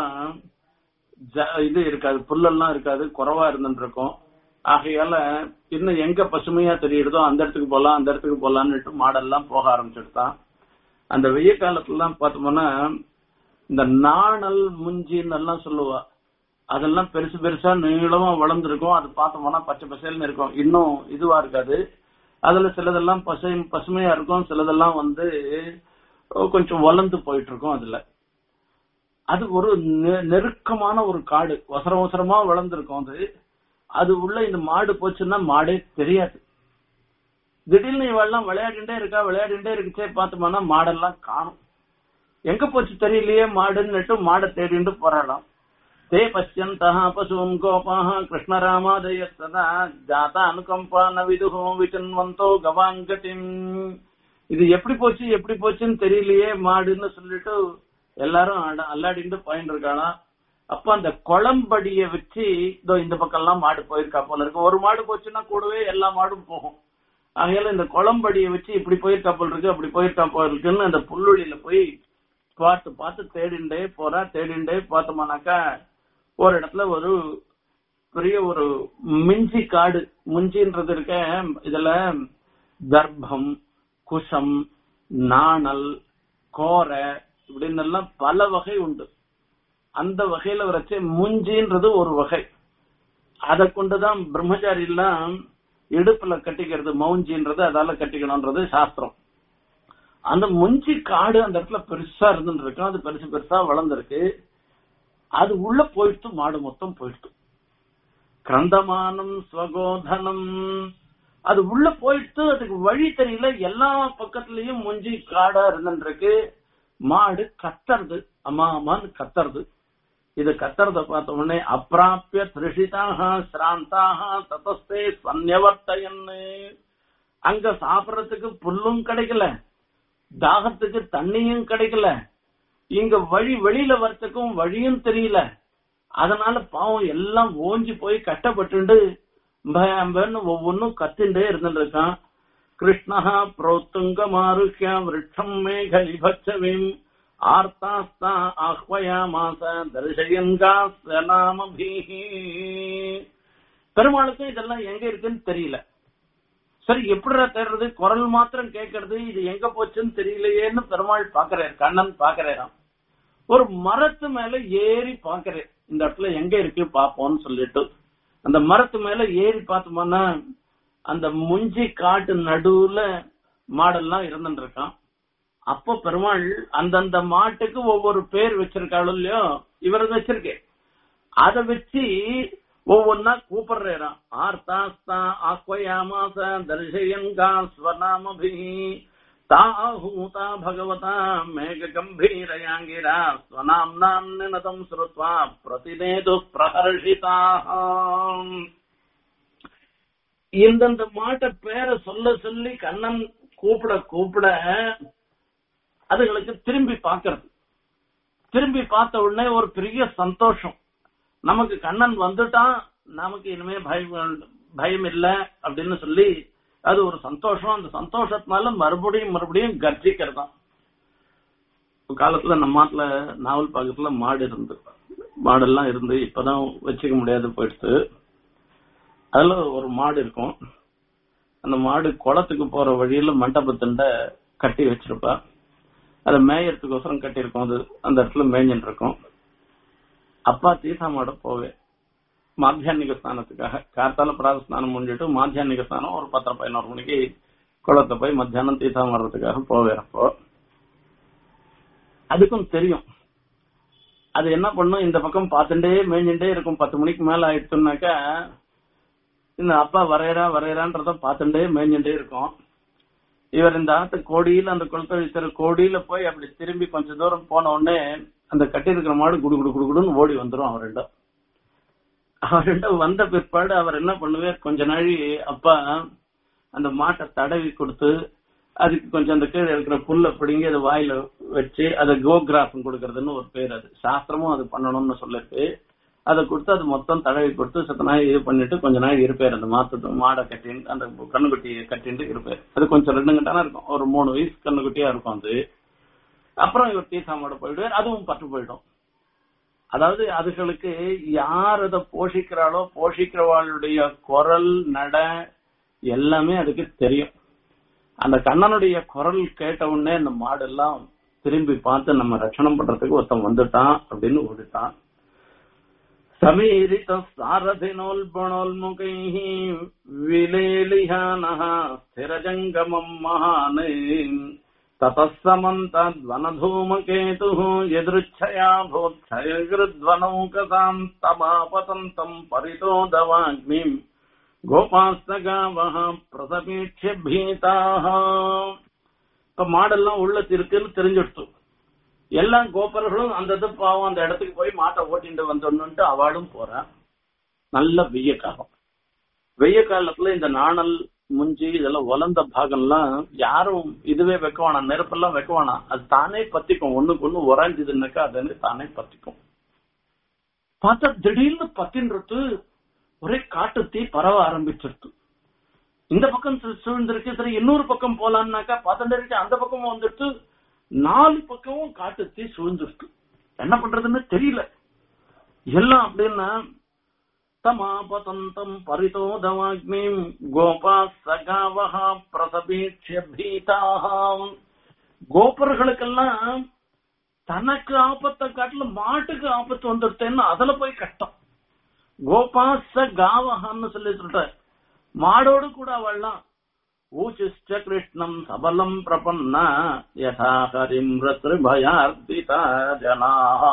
ஜ- இது இருக்காது புல்லெல்லாம் இருக்காது குறைவா இருந்துட்டு இருக்கும் ஆகையால இன்னும் எங்க பசுமையா தெரியுதோ அந்த இடத்துக்கு போலாம் அந்த இடத்துக்கு போலான்னுட்டு மாடெல்லாம் போக ஆரம்பிச்சுட்டான் அந்த வெய்ய காலத்துலாம் பார்த்தோம்னா இந்த நாணல் முஞ்சின்னு எல்லாம் சொல்லுவா அதெல்லாம் பெருசு பெருசா நீளமா வளர்ந்துருக்கும் அது பார்த்தோம்னா பச்சை பசேல்னு இருக்கும் இன்னும் இதுவா இருக்காது அதுல சிலதெல்லாம் பசை பசுமையா இருக்கும் சிலதெல்லாம் வந்து கொஞ்சம் வளர்ந்து போயிட்டு இருக்கும் அதுல அது ஒரு நெ- நெருக்கமான ஒரு காடு ஒசர ஒசரமா வளர்ந்துருக்கும் அது அது உள்ள இந்த மாடு போச்சுன்னா மாடே தெரியாது திடீர்னு இவெல்லாம் விளையாடிட்டே இருக்கா விளையாடிட்டே இருக்குச்சே பார்த்தோம்னா மாடெல்லாம் காணும் எங்க போச்சு தெரியலையே மாடுன்னுட்டு மாடை தேடிட்டு போறாளாம் ते पश्यन्तः पशून् गोपाः कृष्णरामादयः सदा जाता அனுகம்பா ந விதுகோ விச்சன்வந்தோ கவாங்கட்டிம் இது எப்படி போச்சு எப்படி போச்சுன்னு தெரியலையே மாடுன்னு சொல்லிட்டு எல்லாரும் அட- அல்லாடிட்டு போயிட்டு இருக்கானா அப்ப அந்த குளம்படிய வச்சு இதோ இந்த பக்கம் எல்லாம் மாடு போயிருக்கா போல இருக்கு ஒரு மாடு போச்சுன்னா கூடவே எல்லா மாடும் போகும் ஆகையால இந்த குளம்படிய வச்சு இப்படி போயிருக்கா போல இருக்கு அப்படி போயிருக்கா போல இருக்குன்னு அந்த புல்வெளியில போய் பார்த்து பார்த்து தேடிண்டே போறா தேடிண்டே பார்த்தோம்னாக்கா ஒரு இடத்துல ஒரு பெரிய ஒரு மிஞ்சி காடு முஞ்சின்றது இருக்க இதுல தர்ப்பம் குஷம் நாணல் கோரை இப்படின்னு எல்லாம் பல வகை உண்டு அந்த வகையில வரைச்சு முஞ்சின்றது ஒரு வகை அதை கொண்டுதான் பிரம்மச்சாரி எல்லாம் இடுப்புல கட்டிக்கிறது மௌஞ்சின்றது அதால கட்டிக்கணும்ன்றது சாஸ்திரம் அந்த முஞ்சி காடு அந்த இடத்துல பெருசா இருந்துட்டு இருக்கும் அது பெருசு பெருசா வளர்ந்துருக்கு அது உள்ள போயிட்டு மாடு மொத்தம் போயிட்டு கிரந்தமானம் ஸ்வகோதனம் அது உள்ள போயிட்டு அதுக்கு வழி தெரியல எல்லா பக்கத்துலயும் முஞ்சி காடா இருந்துட்டு இருக்கு மாடு கத்துறது அம்மா அம்மான்னு கத்துறது இது கத்துறத பார்த்த உடனே அப்பிராப்பிய திருஷிதாக சிராந்தாக ததஸ்தே சன்யவர்த்தயன்னு அங்க சாப்பிடறதுக்கு புல்லும் கிடைக்கல தாகத்துக்கு தண்ணியும் கிடைக்கல இங்க வழி வெளியில வரத்துக்கும் வழியும் தெரியல அதனால பாவம் எல்லாம் ஓஞ்சி போய் கஷ்டப்பட்டுண்டு பன்னு ஒவ்வொன்னும் கத்திண்டே இருந்துட்டு இருக்கான் கிருஷ்ணஹா புரோத்துங்க மாருஷ்ய விருட்சம் மேக விபட்சவிம் ஆர்த்தாஸ்தா ஆஹ்வயாமாச தரிசயன்காஸ்ய நாமபீஹி பெருமாளுக்கும் இதெல்லாம் எங்க இருக்குன்னு தெரியல சரி எப்படிடா தேடுறது குரல் மாத்திரம் கேட்கறது இது எங்க போச்சுன்னு தெரியலையேன்னு பெருமாள் பாக்குறாரு கண்ணன் பாக்குறாராம் ஒரு மரத்து மேல ஏறி பாக்குறேன் இந்த இடத்துல எங்க இருக்கு பாப்போம்னு சொல்லிட்டு அந்த மரத்து மேல ஏறி பார்த்தோம்னா அந்த முஞ்சி காட்டு நடுவுல மாடெல்லாம் இருந்துட்டு இருக்கான் அப்போ பெருமாள் அந்தந்த மாட்டுக்கு ஒவ்வொரு பேர் வச்சிருக்காளோ இல்லையோ இவரது வச்சிருக்கேன் அத வச்சு ஒவ்வொன்னா கூப்பிடுறாராம் ஆர்த்தாஸ்தா ஆக்வயாமாச தர்ஷயங்கா ஸ்வநாமபி தாஹூதா பகவதா மேக கம்பீரயாங்கிரா ஸ்வநாம்னாம் நினதம் ஸ்ருத்வா பிரதிநேது பிரஹர்ஷிதாம் இந்தந்த மாட்ட பேரை சொல்ல சொல்லி கண்ணன் கூப்பிட கூப்பிட அதுகளுக்கு திரும்பி பார்க்கறது திரும்பி பார்த்த உடனே ஒரு பெரிய சந்தோஷம் நமக்கு கண்ணன் வந்துட்டான் நமக்கு இனிமே பயம் பயம் இல்ல அப்படின்னு சொல்லி அது ஒரு சந்தோஷம் அந்த சந்தோஷத்தினால மறுபடியும் மறுபடியும் கர்ஜிக்கிறதாம் ஒரு காலத்துல நம்ம நாட்டுல நாவல் பாக்கத்துல மாடு இருந்து மாடெல்லாம் இருந்து இப்பதான் வச்சுக்க முடியாது போயிடுச்சு அதுல ஒரு மாடு இருக்கும் அந்த மாடு குளத்துக்கு போற வழியில மண்டபத்துண்ட கட்டி வச்சிருப்பா அதை மேயறதுக்கோசரம் கட்டியிருக்கோம் அது அந்த இடத்துல மேய்ஞ்சிட்டு இருக்கும் அப்பா தீசா மாட போவேன் மாத்தியானிக ஸ்நானத்துக்காக கார்த்தால பிராத ஸ்நானம் முடிஞ்சிட்டு மாத்தியானிக ஸ்நானம் ஒரு பத்தரை பதினோரு மணிக்கு குளத்தை போய் மத்தியானம் தீசா மாடுறதுக்காக போவேன் அப்போ அதுக்கும் தெரியும் அது என்ன பண்ணும் இந்த பக்கம் பார்த்துட்டே மேய்ஞ்சுட்டே இருக்கும் பத்து மணிக்கு மேல ஆயிடுச்சுனாக்கா இந்த அப்பா வரையறா வரையறான்றத பார்த்துட்டே மேய்ஞ்சுட்டே இருக்கும் இவர் இந்த ஆத்து கோடியில அந்த குளத்தை வைக்கிற கோடியில போய் அப்படி திரும்பி கொஞ்ச தூரம் போன உடனே அந்த கட்டி இருக்கிற மாடு குடு குடு குடு குடுன்னு ஓடி வந்துரும் அவர்கிட்ட அவர்கிட்ட வந்த பிற்பாடு அவர் என்ன பண்ணுவார் கொஞ்ச நாழி அப்பா அந்த மாட்டை தடவி கொடுத்து அதுக்கு கொஞ்சம் அந்த கீழே இருக்கிற புல்ல பிடிங்கி அது வாயில வச்சு அதை கோகிராஃபம் கொடுக்கறதுன்னு ஒரு பேர் அது சாஸ்திரமும் அது பண்ணணும்னு சொல்லிருக்கு அதை கொடுத்து அது மொத்தம் தடவி கொடுத்து சத்த நாள் இது பண்ணிட்டு கொஞ்ச நாள் இருப்பார் அந்த மாத்து மாடை கட்டின்னு அந்த கண்ணுக்குட்டியை கட்டிட்டு இருப்பார் அது கொஞ்சம் ரெண்டு கட்டானா இருக்கும் ஒரு மூணு வயசு கண்ணுக்குட்டியா இருக்கும் அது அப்புறம் இவர் தீசாமோட போயிடுவார் அதுவும் பட்டு போயிடும் அதாவது அதுகளுக்கு யார் அதை போஷிக்கிறாளோ போஷிக்கிறவாளுடைய குரல் நட எல்லாமே அதுக்கு தெரியும் அந்த கண்ணனுடைய குரல் கேட்ட உடனே அந்த மாடெல்லாம் திரும்பி பார்த்து நம்ம ரட்சணம் பண்றதுக்கு ஒருத்தன் வந்துட்டான் அப்படின்னு ஓடிட்டான் சமீரித சாரதினோல்பணோல்முகைः விலேலிஹானः ஸ்திரஜங்கமம் மகான் ततः समन्ताद्वनधूमकेतुः यदृच्छया भूक्षयकृद्वनौकसाम् तमापतन्तम् परितोदवाग्निम् கோபாஸ்தகாவஹ பிரசபீட்ச பீதாக இப்ப மாடெல்லாம் உள்ள இருக்குன்னு தெரிஞ்சிடுச்சு எல்லா கோபர்களும் அந்த இது பாவம் அந்த இடத்துக்கு போய் மாட்டை ஓட்டிட்டு வந்தோன்னுட்டு அவளும் போறா நல்ல வெய்ய காலம் வெய்ய காலத்துல இந்த நாணல் முஞ்சி இதெல்லாம் உலர்ந்த பாகம்லாம் யாரும் இதுவே வைக்க வேணாம் நெருப்பெல்லாம் வைக்க வேணாம் அது தானே பத்திக்கும் ஒண்ணுக்கு ஒண்ணு உறைஞ்சதுன்னாக்கா அது வந்து தானே பத்திக்கும் பார்த்தா திடீர்னு பத்தின்றது ஒரே காட்டு தீ பரவ ஆரம்பிச்சிருது இந்த பக்கம் சு- சூழ்ந்திருக்கு சரி இன்னொரு பக்கம் போலான்னாக்கா பார்த்துட்டு அந்த பக்கமும் வந்துட்டு நாலு பக்கமும் காட்டு தீ சூழ்ந்துருக்கு என்ன பண்றதுன்னு தெரியல எல்லாம் அப்படின்னா தமாபதந்தம் பரிதோதமாக்னிம் கோபா சகாவஹா பிரசபீட்சிய பீதாஹாம் கோபர்களுக்கெல்லாம் தனக்கு ஆபத்தை காட்டுல மாட்டுக்கு ஆபத்து வந்துருத்தேன்னு அதுல போய் கஷ்டம் கோபாச காவஹான்னு சொல்லி சொல்ற மாடோடு கூட அவள்லாம் ஊச்சிஷ்ட கிருஷ்ணம் சபலம் பிரபன்னா யதா ஹரிம் ரத்ருபயார்த்திதா ஜனா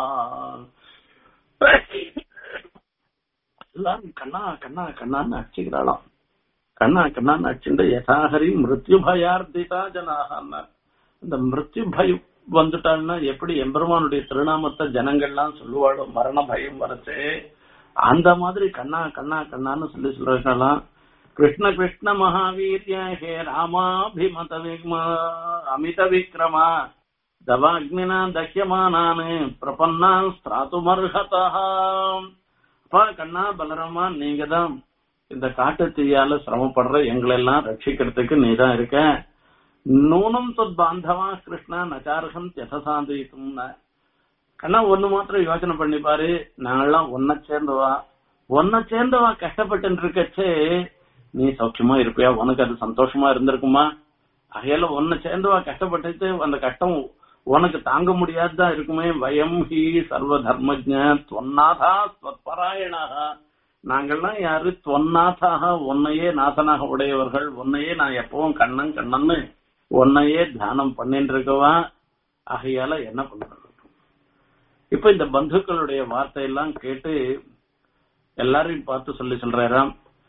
எல்லாரும் கண்ணா கண்ணா கண்ணான்னு அடிச்சுக்கிறாளாம் கண்ணா கண்ணான்னு அடிச்சுட்டு யதாஹரி மிருத்யு பயார்த்திதா ஜனாகன்னா இந்த மிருத்யு பயம் வந்துட்டான்னா எப்படி எம்பெருமானுடைய திருநாமத்தை ஜனங்கள்லாம் சொல்லுவாளோ மரண பயம் வரச்சே அந்த மாதிரி கண்ணா கண்ணா கண்ணான்னு சொல்லி சொல்றாங்களாம் கிருஷ்ண கிருஷ்ண மகாவீரிய ஹே ராமாபிமத விக்மா அமித விக்ரமா தவாக்னினா தஹ்யமானானு பிரபன்னான் ஸ்திராத்துமர்ஹதா அப்பா கண்ணா பலராமா நீங்க தான் இந்த காட்டு தீயால சிரமப்படுற எங்களை எல்லாம் ரட்சிக்கிறதுக்கு நீ தான் இருக்க நூனம் தொத் பாந்தவா கிருஷ்ணா நச்சாரகம் யசசாந்திக்கும் கண்ணா ஒண்ணு மாத்திரம் யோசனை பண்ணி பாரு நாங்கெல்லாம் ஒன்ன சேர்ந்தவா ஒன்ன சேர்ந்தவா கஷ்டப்பட்டு இருக்கச்சே நீ சௌக்கியமா இருப்பியா உனக்கு அது சந்தோஷமா இருந்திருக்குமா அகையால ஒன்ன சேர்ந்தவா கஷ்டப்பட்டுட்டு அந்த கஷ்டம் உனக்கு தாங்க முடியாதுதான் இருக்குமே வயம் ஹி சர்வ தர்மஜ தொன்னாதா ஸ்வத்பராயணாக நாங்கள்லாம் யாரு தொன்னாதாக உன்னையே நாசனாக உடையவர்கள் உன்னையே நான் எப்பவும் கண்ணன் கண்ணன்னு உன்னையே தியானம் பண்ணிட்டு இருக்கவா ஆகையால என்ன பண்றது இப்ப இந்த பந்துக்களுடைய வார்த்தையெல்லாம் கேட்டு எல்லாரையும் பார்த்து சொல்லி சொல்றாராம்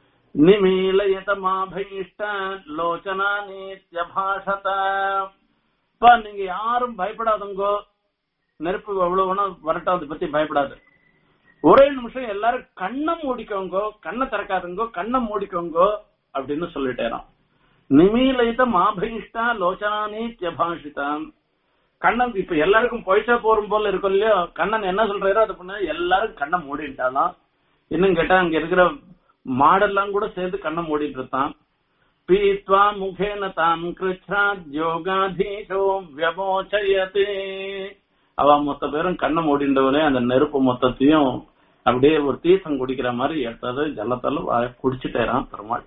நிமீலயதமாபயிஷ்ட லோச்சனா நீத்யபாஷத இப்ப நீங்க யாரும் பயப்படாதுங்கோ நெருப்பு எவ்வளவு வேணா வரட்டும் அதை பத்தி பயப்படாது ஒரே நிமிஷம் எல்லாரும் கண்ணை மூடிக்கோங்கோ கண்ணை திறக்காதுங்கோ கண்ணை மூடிக்கோங்கோ அப்படின்னு சொல்லிட்டேராம் நிமீலயித மாபயிஷ்டா லோச்சனானி தியபாஷிதாம் கண்ணன் இப்ப எல்லாருக்கும் பைசா போரும் போல இருக்கும் இல்லையோ கண்ணன் என்ன சொல்றாரோ அது பண்ண எல்லாரும் கண்ணை மூடிட்டாலாம் இன்னும் கேட்டா அங்க இருக்கிற மாடெல்லாம் கூட சேர்ந்து கண்ணை மூடிட்டு இருக்கான் பீத்வா முகேன தாம் கிருச்சாத் யோகாதீஷோ வியமோச்சயத்தே அவ மொத்த பேரும் கண்ணை மூடின்றவனே அந்த நெருப்பு மொத்தத்தையும் அப்படியே ஒரு தீர்த்தம் குடிக்கிற மாதிரி எடுத்தது ஜலத்தால வா- குடிச்சிட்டேரான் பெருமாள்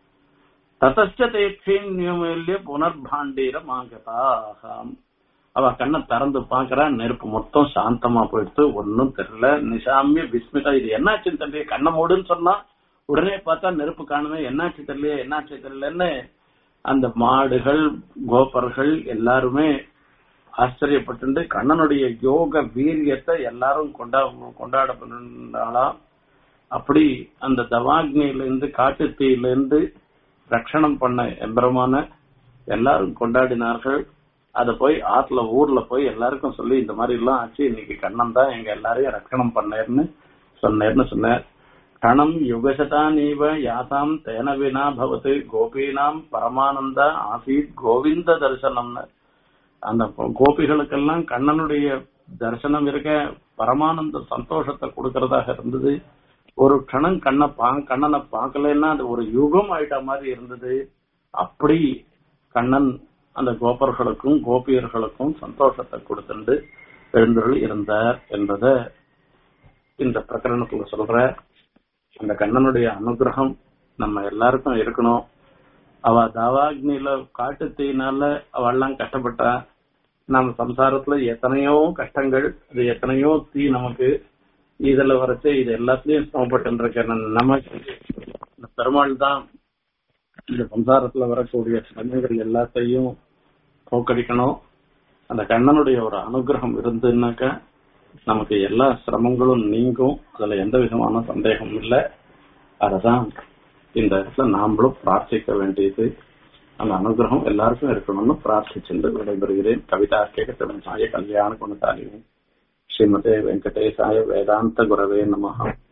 ததச்ச தேட்சின்யூமில்ய புனர்பாண்டீர மாகதாகாம் அவ கண்ணை திறந்து பாக்குறா நெருப்பு மொத்தம் சாந்தமா போயிடுத்து ஒன்னும் தெரியல நிசாமிய விஸ்மிதா இது என்னாச்சுன்னு தெரியல கண்ணை மூடுன்னு சொன்னா உடனே பார்த்தா நெருப்பு காணுமே என்னாச்சு தெரியல என்னாச்சு தெரியலன்னு அந்த மாடுகள் கோபர்கள் எல்லாருமே ஆச்சரியப்பட்டு கண்ணனுடைய யோக வீரியத்தை எல்லாரும் கொண்டா கொண்டாட பண்ணாலாம் அப்படி அந்த தவாக்னியிலிருந்து காட்டு தீயிலிருந்து ரட்சணம் பண்ண எம்பரமான எல்லாரும் கொண்டாடினார்கள் அத போய் ஆத்துல ஊர்ல போய் எல்லாருக்கும் சொல்லி இந்த மாதிரி எல்லாம் ஆச்சு இன்னைக்கு கண்ணன் தான் எங்க எல்லாரையும் ரட்சணம் பண்ணேர்னு சொன்னேர்னு சொன்னார் கணம் யுகசதா நீவ யாசாம் தேன வினா பவத்து கோபீனாம் பரமானந்த ஆசீத் கோவிந்த தரிசனம்னு அந்த கோபிகளுக்கெல்லாம் கண்ணனுடைய தரிசனம் இருக்க பரமானந்த சந்தோஷத்தை கொடுக்கறதாக இருந்தது ஒரு கணம் கண்ணை பா கண்ணனை பார்க்கலன்னா அது ஒரு யுகம் ஆயிட்ட மாதிரி இருந்தது அப்படி கண்ணன் அந்த கோபர்களுக்கும் கோபியர்களுக்கும் சந்தோஷத்தை கொடுத்துண்டு எழுந்தருள் இருந்தார் என்பத இந்த பிரகரணத்துல சொல்ற அந்த கண்ணனுடைய அனுகிரகம் நம்ம எல்லாருக்கும் இருக்கணும் அவ தாவாக்னியில காட்டு தீயினால அவெல்லாம் கஷ்டப்பட்டா நம்ம சம்சாரத்துல எத்தனையோ கஷ்டங்கள் அது எத்தனையோ தீ நமக்கு இதுல வரைச்சு இது எல்லாத்துலயும் சிரமப்பட்டு இருக்க நமக்கு இந்த பெருமாள் தான் இந்த சம்சாரத்துல வரக்கூடிய சிரமங்கள் எல்லாத்தையும் போக்கடிக்கணும் அந்த கண்ணனுடைய ஒரு அனுகிரகம் இருந்துன்னாக்கா நமக்கு எல்லா சிரமங்களும் நீங்கும் அதுல எந்த விதமான சந்தேகமும் இல்லை அததான் இந்த இடத்துல நாமளும் பிரார்த்திக்க வேண்டியது அந்த அனுகிரகம் எல்லாருக்கும் இருக்கணும்னு பிரார்த்திச்சுட்டு விடைபெறுகிறேன் கவிதா கேட்க கல்யாண குணத்தாலியும் ஸ்ரீமதே வெங்கடேசாய வேதாந்த குரவே நமஹா